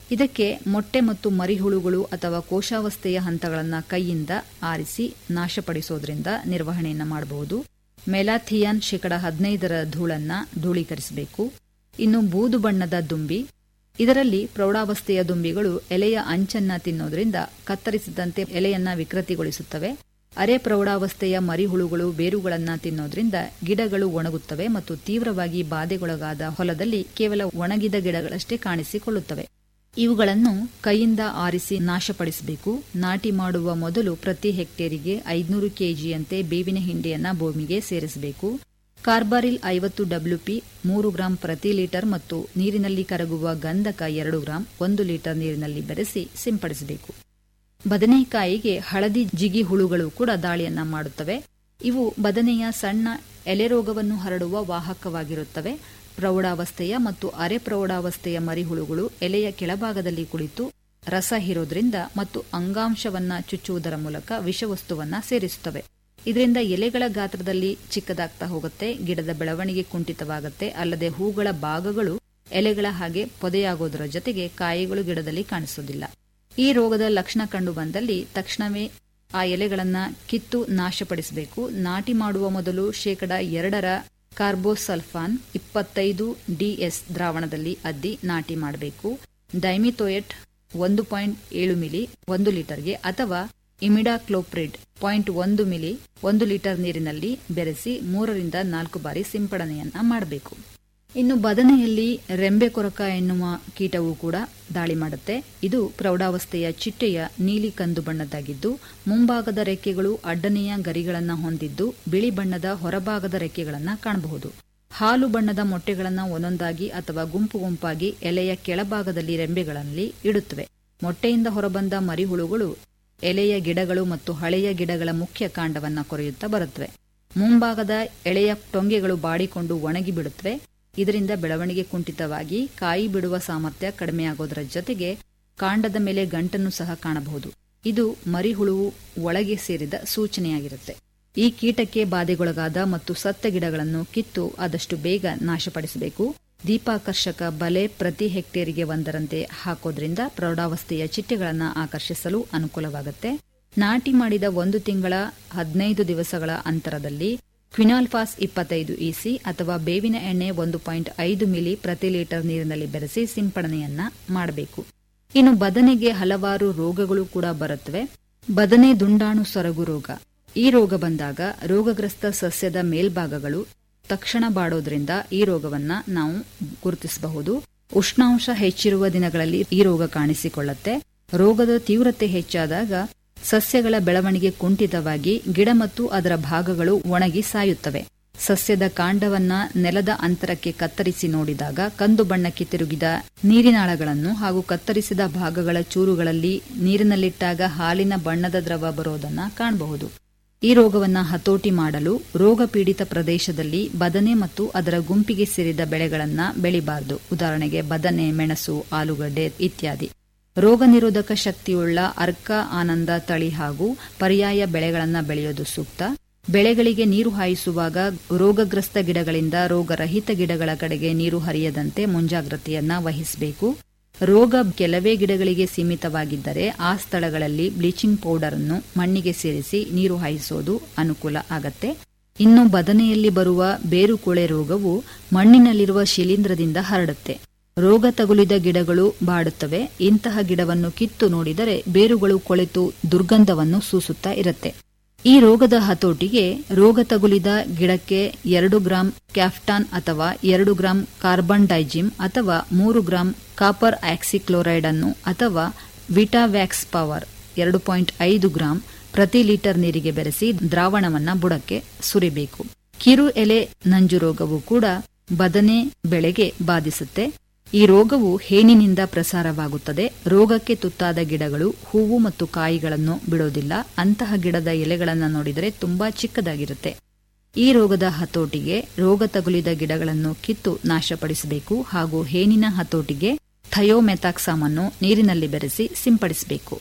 ಇದಕ್ಕೆ ಮೊಟ್ಟೆ ಮತ್ತು ಮರಿಹುಳುಗಳು ಅಥವಾ ಕೋಶಾವಸ್ಥೆಯ ಹಂತಗಳನ್ನು ಕೈಯಿಂದ ಆರಿಸಿ ನಾಶಪಡಿಸೋದ್ರಿಂದ ನಿರ್ವಹಣೆಯನ್ನು ಮಾಡಬಹುದು ಮೆಲಾಥಿಯಾನ್ ಶೇಕಡ ಹದಿನೈದರ ಧೂಳನ್ನ ಧೂಳೀಕರಿಸಬೇಕು ಇನ್ನು ಬೂದು ಬಣ್ಣದ ದುಂಬಿ ಇದರಲ್ಲಿ ಪ್ರೌಢಾವಸ್ಥೆಯ ದುಂಬಿಗಳು ಎಲೆಯ ಅಂಚನ್ನ ತಿನ್ನೋದ್ರಿಂದ ಕತ್ತರಿಸಿದಂತೆ ಎಲೆಯನ್ನ ವಿಕೃತಿಗೊಳಿಸುತ್ತವೆ ಅರೆ ಪ್ರೌಢಾವಸ್ಥೆಯ ಮರಿಹುಳುಗಳು ಬೇರುಗಳನ್ನ ತಿನ್ನೋದ್ರಿಂದ ಗಿಡಗಳು ಒಣಗುತ್ತವೆ ಮತ್ತು ತೀವ್ರವಾಗಿ ಬಾಧೆಗೊಳಗಾದ ಹೊಲದಲ್ಲಿ ಕೇವಲ ಒಣಗಿದ ಗಿಡಗಳಷ್ಟೇ ಕಾಣಿಸಿಕೊಳ್ಳುತ್ತವೆ ಇವುಗಳನ್ನು ಕೈಯಿಂದ ಆರಿಸಿ ನಾಶಪಡಿಸಬೇಕು ನಾಟಿ ಮಾಡುವ ಮೊದಲು ಪ್ರತಿ ಹೆಕ್ಟೇರಿಗೆ ಐದುನೂರು ಕೆಜಿಯಂತೆ ಬೇವಿನ ಹಿಂಡಿಯನ್ನ ಭೂಮಿಗೆ ಸೇರಿಸಬೇಕು ಕಾರ್ಬಾರಿಲ್ ಐವತ್ತು ಡಬ್ಲ್ಯೂಪಿ ಮೂರು ಗ್ರಾಂ ಪ್ರತಿ ಲೀಟರ್ ಮತ್ತು ನೀರಿನಲ್ಲಿ ಕರಗುವ ಗಂಧಕ ಎರಡು ಗ್ರಾಂ ಒಂದು ಲೀಟರ್ ನೀರಿನಲ್ಲಿ ಬೆರೆಸಿ ಸಿಂಪಡಿಸಬೇಕು ಬದನೆಕಾಯಿಗೆ ಹಳದಿ ಜಿಗಿ ಹುಳುಗಳು ಕೂಡ ದಾಳಿಯನ್ನ ಮಾಡುತ್ತವೆ ಇವು ಬದನೆಯ ಸಣ್ಣ ಎಲೆರೋಗವನ್ನು ಹರಡುವ ವಾಹಕವಾಗಿರುತ್ತವೆ ಪ್ರೌಢಾವಸ್ಥೆಯ ಮತ್ತು ಅರೆ ಪ್ರೌಢಾವಸ್ಥೆಯ ಮರಿಹುಳುಗಳು ಎಲೆಯ ಕೆಳಭಾಗದಲ್ಲಿ ಕುಳಿತು ರಸ ಹೀರೋದ್ರಿಂದ ಮತ್ತು ಅಂಗಾಂಶವನ್ನ ಚುಚ್ಚುವುದರ ಮೂಲಕ ವಿಷವಸ್ತುವನ್ನ ಸೇರಿಸುತ್ತವೆ ಇದರಿಂದ ಎಲೆಗಳ ಗಾತ್ರದಲ್ಲಿ ಚಿಕ್ಕದಾಗ್ತಾ ಹೋಗುತ್ತೆ ಗಿಡದ ಬೆಳವಣಿಗೆ ಕುಂಠಿತವಾಗುತ್ತೆ ಅಲ್ಲದೆ ಹೂಗಳ ಭಾಗಗಳು ಎಲೆಗಳ ಹಾಗೆ ಪೊದೆಯಾಗೋದರ ಜೊತೆಗೆ ಕಾಯಿಗಳು ಗಿಡದಲ್ಲಿ ಕಾಣಿಸೋದಿಲ್ಲ ಈ ರೋಗದ ಲಕ್ಷಣ ಕಂಡು ಬಂದಲ್ಲಿ ತಕ್ಷಣವೇ ಆ ಎಲೆಗಳನ್ನ ಕಿತ್ತು ನಾಶಪಡಿಸಬೇಕು ನಾಟಿ ಮಾಡುವ ಮೊದಲು ಶೇಕಡ ಎರಡರ ಕಾರ್ಬೋಸಲ್ಫಾನ್ ಇಪ್ಪತ್ತೈದು ಡಿಎಸ್ ದ್ರಾವಣದಲ್ಲಿ ಅದ್ದಿ ನಾಟಿ ಮಾಡಬೇಕು ಡೈಮಿಥೋಯೆಟ್ ಒಂದು ಪಾಯಿಂಟ್ ಏಳು ಮಿಲಿ ಒಂದು ಲೀಟರ್ಗೆ ಅಥವಾ ಇಮಿಡಾಕ್ಲೋಪ್ರಿಡ್ ಪಾಯಿಂಟ್ ಒಂದು ಮಿಲಿ ಒಂದು ಲೀಟರ್ ನೀರಿನಲ್ಲಿ ಬೆರೆಸಿ ಮೂರರಿಂದ ನಾಲ್ಕು ಬಾರಿ ಸಿಂಪಡಣೆಯನ್ನ ಮಾಡಬೇಕು ಇನ್ನು ಬದನೆಯಲ್ಲಿ ರೆಂಬೆ ಕೊರಕ ಎನ್ನುವ ಕೀಟವು ಕೂಡ ದಾಳಿ ಮಾಡುತ್ತೆ ಇದು ಪ್ರೌಢಾವಸ್ಥೆಯ ಚಿಟ್ಟೆಯ ನೀಲಿ ಕಂದು ಬಣ್ಣದ್ದಾಗಿದ್ದು ಮುಂಭಾಗದ ರೆಕ್ಕೆಗಳು ಅಡ್ಡನೆಯ ಗರಿಗಳನ್ನು ಹೊಂದಿದ್ದು ಬಿಳಿ ಬಣ್ಣದ ಹೊರಭಾಗದ ರೆಕ್ಕೆಗಳನ್ನು ಕಾಣಬಹುದು ಹಾಲು ಬಣ್ಣದ ಮೊಟ್ಟೆಗಳನ್ನು ಒಂದೊಂದಾಗಿ ಅಥವಾ ಗುಂಪು ಗುಂಪಾಗಿ ಎಲೆಯ ಕೆಳಭಾಗದಲ್ಲಿ ರೆಂಬೆಗಳಲ್ಲಿ ಇಡುತ್ತವೆ ಮೊಟ್ಟೆಯಿಂದ ಹೊರಬಂದ ಮರಿಹುಳುಗಳು ಎಲೆಯ ಗಿಡಗಳು ಮತ್ತು ಹಳೆಯ ಗಿಡಗಳ ಮುಖ್ಯ ಕಾಂಡವನ್ನ ಕೊರೆಯುತ್ತಾ ಬರುತ್ತವೆ ಮುಂಭಾಗದ ಎಳೆಯ ಟೊಂಗೆಗಳು ಬಾಡಿಕೊಂಡು ಒಣಗಿ ಬಿಡುತ್ತವೆ ಇದರಿಂದ ಬೆಳವಣಿಗೆ ಕುಂಠಿತವಾಗಿ ಕಾಯಿ ಬಿಡುವ ಸಾಮರ್ಥ್ಯ ಕಡಿಮೆಯಾಗೋದರ ಜೊತೆಗೆ ಕಾಂಡದ ಮೇಲೆ ಗಂಟನ್ನು ಸಹ ಕಾಣಬಹುದು ಇದು ಮರಿಹುಳುವು ಒಳಗೆ ಸೇರಿದ ಸೂಚನೆಯಾಗಿರುತ್ತೆ ಈ ಕೀಟಕ್ಕೆ ಬಾಧೆಗೊಳಗಾದ ಮತ್ತು ಸತ್ತ ಗಿಡಗಳನ್ನು ಕಿತ್ತು ಆದಷ್ಟು ಬೇಗ ನಾಶಪಡಿಸಬೇಕು ದೀಪಾಕರ್ಷಕ ಬಲೆ ಪ್ರತಿ ಹೆಕ್ಟೇರಿಗೆ ಒಂದರಂತೆ ಹಾಕೋದ್ರಿಂದ ಪ್ರೌಢಾವಸ್ಥೆಯ ಚಿಟ್ಟೆಗಳನ್ನು ಆಕರ್ಷಿಸಲು ಅನುಕೂಲವಾಗುತ್ತೆ ನಾಟಿ ಮಾಡಿದ ಒಂದು ತಿಂಗಳ ಹದಿನೈದು ದಿವಸಗಳ ಅಂತರದಲ್ಲಿ ಕ್ವಿನಾಲ್ಫಾಸ್ ಇಪ್ಪತ್ತೈದು ಇಸಿ ಅಥವಾ ಬೇವಿನ ಎಣ್ಣೆ ಒಂದು ಪಾಯಿಂಟ್ ಐದು ಮಿಲಿ ಪ್ರತಿ ಲೀಟರ್ ನೀರಿನಲ್ಲಿ ಬೆರೆಸಿ ಸಿಂಪಡಣೆಯನ್ನ ಮಾಡಬೇಕು ಇನ್ನು ಬದನೆಗೆ ಹಲವಾರು ರೋಗಗಳು ಕೂಡ ಬರುತ್ತವೆ ಬದನೆ ದುಂಡಾಣು ಸೊರಗು ರೋಗ ಈ ರೋಗ ಬಂದಾಗ ರೋಗಗ್ರಸ್ತ ಸಸ್ಯದ ಮೇಲ್ಭಾಗಗಳು ತಕ್ಷಣ ಬಾಡೋದ್ರಿಂದ ಈ ರೋಗವನ್ನ ನಾವು ಗುರುತಿಸಬಹುದು ಉಷ್ಣಾಂಶ ಹೆಚ್ಚಿರುವ ದಿನಗಳಲ್ಲಿ ಈ ರೋಗ ಕಾಣಿಸಿಕೊಳ್ಳುತ್ತೆ ರೋಗದ ತೀವ್ರತೆ ಹೆಚ್ಚಾದಾಗ ಸಸ್ಯಗಳ ಬೆಳವಣಿಗೆ ಕುಂಠಿತವಾಗಿ ಗಿಡ ಮತ್ತು ಅದರ ಭಾಗಗಳು ಒಣಗಿ ಸಾಯುತ್ತವೆ ಸಸ್ಯದ ಕಾಂಡವನ್ನ ನೆಲದ ಅಂತರಕ್ಕೆ ಕತ್ತರಿಸಿ ನೋಡಿದಾಗ ಕಂದು ಬಣ್ಣಕ್ಕೆ ತಿರುಗಿದ ನೀರಿನಾಳಗಳನ್ನು ಹಾಗೂ ಕತ್ತರಿಸಿದ ಭಾಗಗಳ ಚೂರುಗಳಲ್ಲಿ ನೀರಿನಲ್ಲಿಟ್ಟಾಗ ಹಾಲಿನ ಬಣ್ಣದ ದ್ರವ ಬರೋದನ್ನ ಕಾಣಬಹುದು ಈ ರೋಗವನ್ನ ಹತೋಟಿ ಮಾಡಲು ರೋಗ ಪೀಡಿತ ಪ್ರದೇಶದಲ್ಲಿ ಬದನೆ ಮತ್ತು ಅದರ ಗುಂಪಿಗೆ ಸೇರಿದ ಬೆಳೆಗಳನ್ನ ಬೆಳಿಬಾರದು ಉದಾಹರಣೆಗೆ ಬದನೆ ಮೆಣಸು ಆಲೂಗಡ್ಡೆ ಇತ್ಯಾದಿ ರೋಗ ನಿರೋಧಕ ಶಕ್ತಿಯುಳ್ಳ ಅರ್ಕ ಆನಂದ ತಳಿ ಹಾಗೂ ಪರ್ಯಾಯ ಬೆಳೆಗಳನ್ನು ಬೆಳೆಯೋದು ಸೂಕ್ತ ಬೆಳೆಗಳಿಗೆ ನೀರು ಹಾಯಿಸುವಾಗ ರೋಗಗ್ರಸ್ತ ಗಿಡಗಳಿಂದ ರೋಗರಹಿತ ಗಿಡಗಳ ಕಡೆಗೆ ನೀರು ಹರಿಯದಂತೆ ಮುಂಜಾಗ್ರತೆಯನ್ನ ವಹಿಸಬೇಕು ರೋಗ ಕೆಲವೇ ಗಿಡಗಳಿಗೆ ಸೀಮಿತವಾಗಿದ್ದರೆ ಆ ಸ್ಥಳಗಳಲ್ಲಿ ಬ್ಲೀಚಿಂಗ್ ಪೌಡರ್ ಅನ್ನು ಮಣ್ಣಿಗೆ ಸೇರಿಸಿ ನೀರು ಹಾಯಿಸೋದು ಅನುಕೂಲ ಆಗತ್ತೆ ಇನ್ನು ಬದನೆಯಲ್ಲಿ ಬರುವ ಬೇರುಕೊಳೆ ರೋಗವು ಮಣ್ಣಿನಲ್ಲಿರುವ ಶಿಲೀಂಧ್ರದಿಂದ ಹರಡುತ್ತೆ ರೋಗ ತಗುಲಿದ ಗಿಡಗಳು ಬಾಡುತ್ತವೆ ಇಂತಹ ಗಿಡವನ್ನು ಕಿತ್ತು ನೋಡಿದರೆ ಬೇರುಗಳು ಕೊಳೆತು ದುರ್ಗಂಧವನ್ನು ಸೂಸುತ್ತಾ ಇರುತ್ತೆ ಈ ರೋಗದ ಹತೋಟಿಗೆ ರೋಗ ತಗುಲಿದ ಗಿಡಕ್ಕೆ ಎರಡು ಗ್ರಾಂ ಕ್ಯಾಫ್ಟಾನ್ ಅಥವಾ ಎರಡು ಗ್ರಾಂ ಕಾರ್ಬನ್ ಡೈಜಿಮ್ ಅಥವಾ ಮೂರು ಗ್ರಾಂ ಕಾಪರ್ ಆಕ್ಸಿಕ್ಲೋರೈಡ್ ಅನ್ನು ಅಥವಾ ವಿಟಾವ್ಯಾಕ್ಸ್ ಪವರ್ ಎರಡು ಪಾಯಿಂಟ್ ಐದು ಗ್ರಾಂ ಪ್ರತಿ ಲೀಟರ್ ನೀರಿಗೆ ಬೆರೆಸಿ ದ್ರಾವಣವನ್ನ ಬುಡಕ್ಕೆ ಸುರಿಬೇಕು ಕಿರು ಎಲೆ ನಂಜು ರೋಗವು ಕೂಡ ಬದನೆ ಬೆಳೆಗೆ ಬಾಧಿಸುತ್ತೆ ಈ ರೋಗವು ಹೇನಿನಿಂದ ಪ್ರಸಾರವಾಗುತ್ತದೆ ರೋಗಕ್ಕೆ ತುತ್ತಾದ ಗಿಡಗಳು ಹೂವು ಮತ್ತು ಕಾಯಿಗಳನ್ನು ಬಿಡೋದಿಲ್ಲ ಅಂತಹ ಗಿಡದ ಎಲೆಗಳನ್ನು ನೋಡಿದರೆ ತುಂಬಾ ಚಿಕ್ಕದಾಗಿರುತ್ತೆ ಈ ರೋಗದ ಹತೋಟಿಗೆ ರೋಗ ತಗುಲಿದ ಗಿಡಗಳನ್ನು ಕಿತ್ತು ನಾಶಪಡಿಸಬೇಕು ಹಾಗೂ ಹೇನಿನ ಹತೋಟಿಗೆ ಥಯೋಮೆಥಾಕ್ಸಾಮ್ ಅನ್ನು ನೀರಿನಲ್ಲಿ ಬೆರೆಸಿ ಸಿಂಪಡಿಸಬೇಕು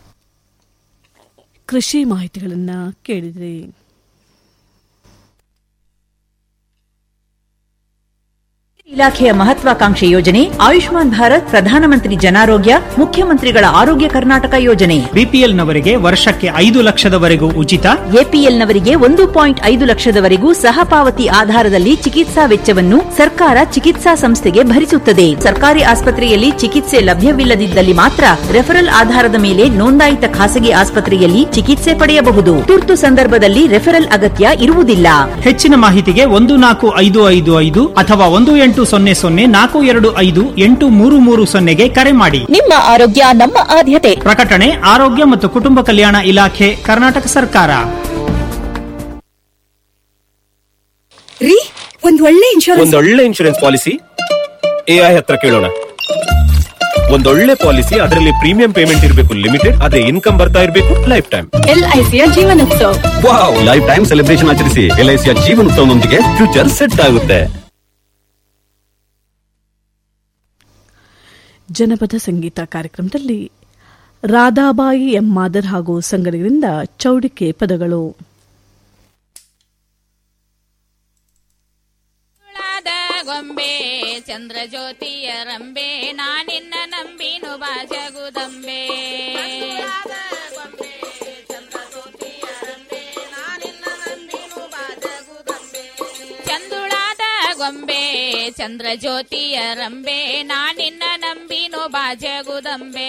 ಕೃಷಿ ಮಾಹಿತಿಗಳನ್ನ ಕೇಳಿದ್ರಿ ಇಲಾಖೆಯ ಮಹತ್ವಾಕಾಂಕ್ಷೆ ಯೋಜನೆ ಆಯುಷ್ಮಾನ್ ಭಾರತ್ ಪ್ರಧಾನಮಂತ್ರಿ ಜನಾರೋಗ್ಯ ಮುಖ್ಯಮಂತ್ರಿಗಳ ಆರೋಗ್ಯ ಕರ್ನಾಟಕ ಯೋಜನೆ ಬಿಪಿಎಲ್ನವರಿಗೆ ವರ್ಷಕ್ಕೆ ಐದು ಲಕ್ಷದವರೆಗೂ ಉಚಿತ ಎಪಿಎಲ್ನವರಿಗೆ ಒಂದು ಪಾಯಿಂಟ್ ಐದು ಲಕ್ಷದವರೆಗೂ ಸಹಪಾವತಿ ಆಧಾರದಲ್ಲಿ ಚಿಕಿತ್ಸಾ ವೆಚ್ಚವನ್ನು ಸರ್ಕಾರ ಚಿಕಿತ್ಸಾ ಸಂಸ್ಥೆಗೆ ಭರಿಸುತ್ತದೆ ಸರ್ಕಾರಿ ಆಸ್ಪತ್ರೆಯಲ್ಲಿ ಚಿಕಿತ್ಸೆ ಲಭ್ಯವಿಲ್ಲದಿದ್ದಲ್ಲಿ ಮಾತ್ರ ರೆಫರಲ್ ಆಧಾರದ ಮೇಲೆ ನೋಂದಾಯಿತ ಖಾಸಗಿ ಆಸ್ಪತ್ರೆಯಲ್ಲಿ ಚಿಕಿತ್ಸೆ ಪಡೆಯಬಹುದು ತುರ್ತು ಸಂದರ್ಭದಲ್ಲಿ ರೆಫರಲ್ ಅಗತ್ಯ ಇರುವುದಿಲ್ಲ ಹೆಚ್ಚಿನ ಮಾಹಿತಿಗೆ ಒಂದು ನಾಲ್ಕು ಐದು ಐದು ಐದು ಅಥವಾ ಒಂದು ಎಂಟು ಸೊನ್ನೆ ಸೊನ್ನೆ ನಾಲ್ಕು ಎರಡು ಐದು ಎಂಟು ಮೂರು ಮೂರು ಸೊನ್ನೆಗೆ ಕರೆ ಮಾಡಿ ನಿಮ್ಮ ಆರೋಗ್ಯ ನಮ್ಮ ಆದ್ಯತೆ ಪ್ರಕಟಣೆ ಆರೋಗ್ಯ ಮತ್ತು ಕುಟುಂಬ ಕಲ್ಯಾಣ ಇಲಾಖೆ ಕರ್ನಾಟಕ ಸರ್ಕಾರ ರೀ ಒಂದ್ ಒಳ್ಳೆ ಇನ್ಶೂರೆನ್ಸ್ ಒಂದೊಳ್ಳೆ ಇನ್ಶೂರೆನ್ಸ್ ಪಾಲಿಸಿ ಎಐ ಹತ್ರ ಕೇಳೋಣ ಒಂದೊಳ್ಳೆ ಪಾಲಿಸಿ ಅದರಲ್ಲಿ ಪ್ರೀಮಿಯಂ ಪೇಮೆಂಟ್ ಇರಬೇಕು ಲಿಮಿಟೆಡ್ ಅದೇ ಇನ್ಕಮ್ ಬರ್ತಾ ಇರಬೇಕು ಲೈಫ್ ಟೈಮ್ ಎಲ್ಐಸಿಯ Jeevanotsav wow lifetime celebration ಆಚರಿಸಿ ಎಲ್ಐಸಿಯ ಜೀವನೋತ್ಸವದೊಂದಿಗೆ ಫ್ಯೂಚರ್ ಸೆಟ್ ಆಗುತ್ತೆ ಜನಪದ ಸಂಗೀತ ಕಾರ್ಯಕ್ರಮದಲ್ಲಿ ರಾಧಾಬಾಯಿ ಎಂ ಮಾದರ್ ಹಾಗೂ ಸಂಗಡಿಗರಿಂದ ಚೌಡಿಕೆ ಪದಗಳು ಗೊಂಬೆ ಚಂದ್ರ ಜ್ಯೋತಿಯ ರಂಬೆ ನಾನಿನ್ನ ನಂಬಿನು ಬಾಜಗುದಂಬೆ ಚಂದುಳಾದ ಗೊಂಬೆ ಚಂದ್ರ ಜ್ಯೋತಿಯ ರಂಬೆ ನಾನಿನ್ನ ನಂಬಿನು ಬಾಜಗುದಂಬೆ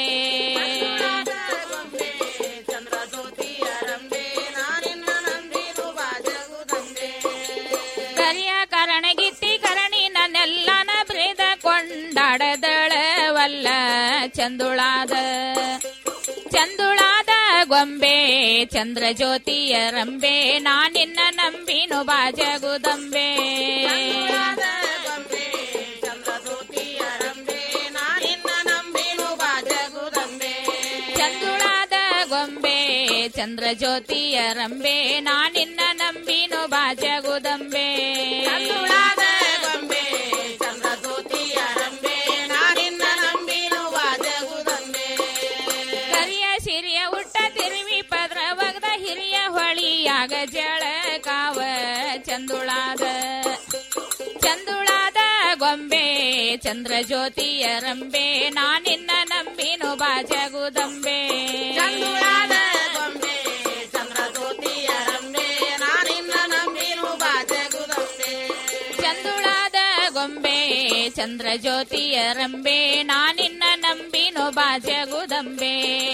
ಕರಿಯ ಕರಣಗಿತ್ತಿ ಕರಣಿ ನನ್ನೆಲ್ಲನ ಬ್ರೇದ ಕೊಂಡಾಡದಳವಲ್ಲ ಚಂದುಳಾದ ಚಂದುಳಾದ ಗೊಂಬೆ ಚಂದ್ರ ಜ್ಯೋತಿಯ ರಂಬೆ ನಾನಿನ್ನ ನಂಬಿನು ಬಾಜಗುದಂಬೆ ಚಂದುಳಾದ ಗೊಂಬೆ ಚಂದ್ರ ಜ್ಯೋತಿಯ ರಂಬೆ ನಾನಿನ್ನ ನಂಬಿನು ಬಾಜಗುದಂಬೆ ಕರಿಯ ಸಿರಿಯ ಉಟ್ಟ ತಿರುವಿ ಪದ್ರ ಒಗ್ದ ಹಿರಿಯ ಹೊಳಿಯಾಗ ಜಳ ಕಾವ ಚಂದುಳಾದ ಚಂದುಳಾದ ಗೊಂಬೆ ಚಂದ್ರ ಜ್ಯೋತಿಯ ರಂಬೆ ನಾನಿನ್ನ ನಂಬಿನು ಬಾಜಗುದಂಬೆ ಚಂದುಳಾದ ಗೊಂಬೆ ಚಂದ್ರ ಜ್ಯೋತಿಯ ರಂಬೆ ನಾನಿನ್ನ ನಂಬಿನು ಬಾಜಗುದಂಬೆ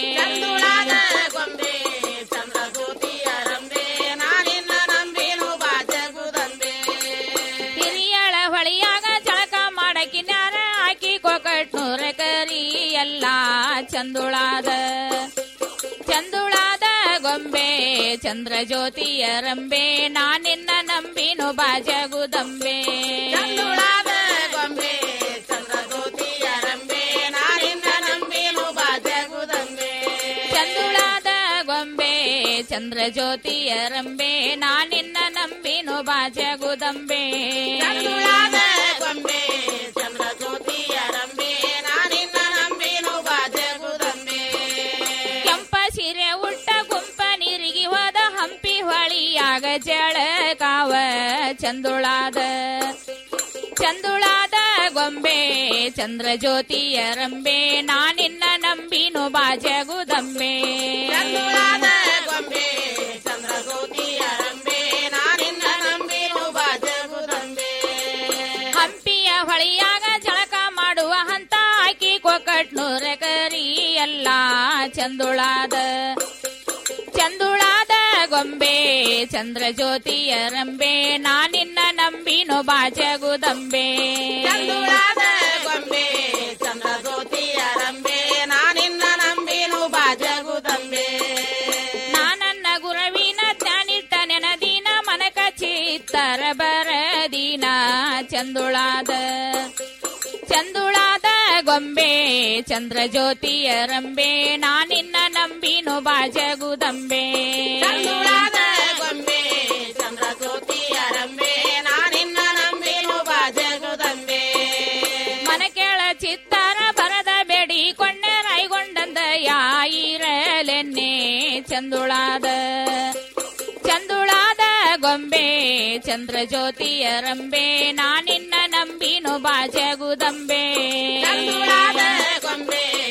ಹಿರಿಯಳ ಹೊಳಿಯಾಗ ಜಳಕ ಮಾಡಕಿ ನ್ಯಾರ ಹಾಕಿ ಕೊಕಟ್ನೂರ ಕರಿ ಎಲ್ಲ ಚಂದುಳಾದ ಚಂದುಳಾದ ಗೊಂಬೆ ಚಂದ್ರ ಜ್ಯೋತಿಯ ರಂಬೆ ನಾನಿನ್ನ ನಂಬಿನು ಬಾಜಗುದಂಬೆ ಚಂದುಳಾದ ಗೊಂಬೆ ಚಂದ್ರ ಜ್ಯೋತಿಯ ರಂಬೆ ನಾನಿನ್ನ ನಂಬಿನು ಬಾಜಗುದಂಬೆ ಕೆಂಪ ಸೀರೆ ಉಟ್ಟ ಗುಂಪ ನೀರಿಗೆ ಹೋದ ಹಂಪಿ ಹೊಳಿಯಾಗ ಜಳ ಕಾವ ಚಂದುಳಾದ ಚಂದುಳಾದ ಗೊಂಬೆ ಚಂದ್ರ ಜ್ಯೋತಿಯ ರಂಬೆ ನಾನಿನ್ನ ನಂಬಿನು ಬಾಜಗುದಂಬೆ ಹಂಪಿಯ ಹೊಳಿಯಾಗ ಜಳಕ ಮಾಡುವ ಹಂತ ಹಾಕಿ ಕೊಕಟ್ನೂರ ಕರಿ ಎಲ್ಲ ಚಂದುಳಾದ ಚಂದುಳಾದ ಗೊಂಬೆ ಚಂದ್ರ ಜ್ಯೋತಿಯ ರಂಬೆ ನಾನಿನ್ನ ನಂಬಿನು ಬಾಜಗುದಂಬೆ ನಾನನ್ನ ಗುರವಿನ ಜ್ಞಾನಿಟ್ಟ ನೆನದಿನ ಮನಕ ಚಿತ್ತರ ಬರದಿನ ಚಂದುಳಾದ ಚಂದುಳಾದ ಗೊಂಬೆ ಚಂದ್ರ ಜ್ಯೋತಿಯ ರಂಬೆ ನಾನಿನ್ನ ನಂಬಿನು ಬಾಜಗುದಂಬೆ ಮನ ಕೇಳ ಚಿತ್ತಾರ ಬರದ ಬೇಡಿ ಕೊಂಡೆ ರಾಯ್ಗೊಂಡಂದ ಯಾಯಿರಲೆನ್ನೆ ಚಂದುಳಾದ ಚಂದುಳಾದ ಗೊಂಬೆ ಚಂದ್ರ ಜ್ಯೋತಿಯ ರಂಬೆ ನಾನಿನ್ನ ಜಗದಂಬಿನು ಬಾ ಜಗುದಂಬೆ ಗೊಂಬೆ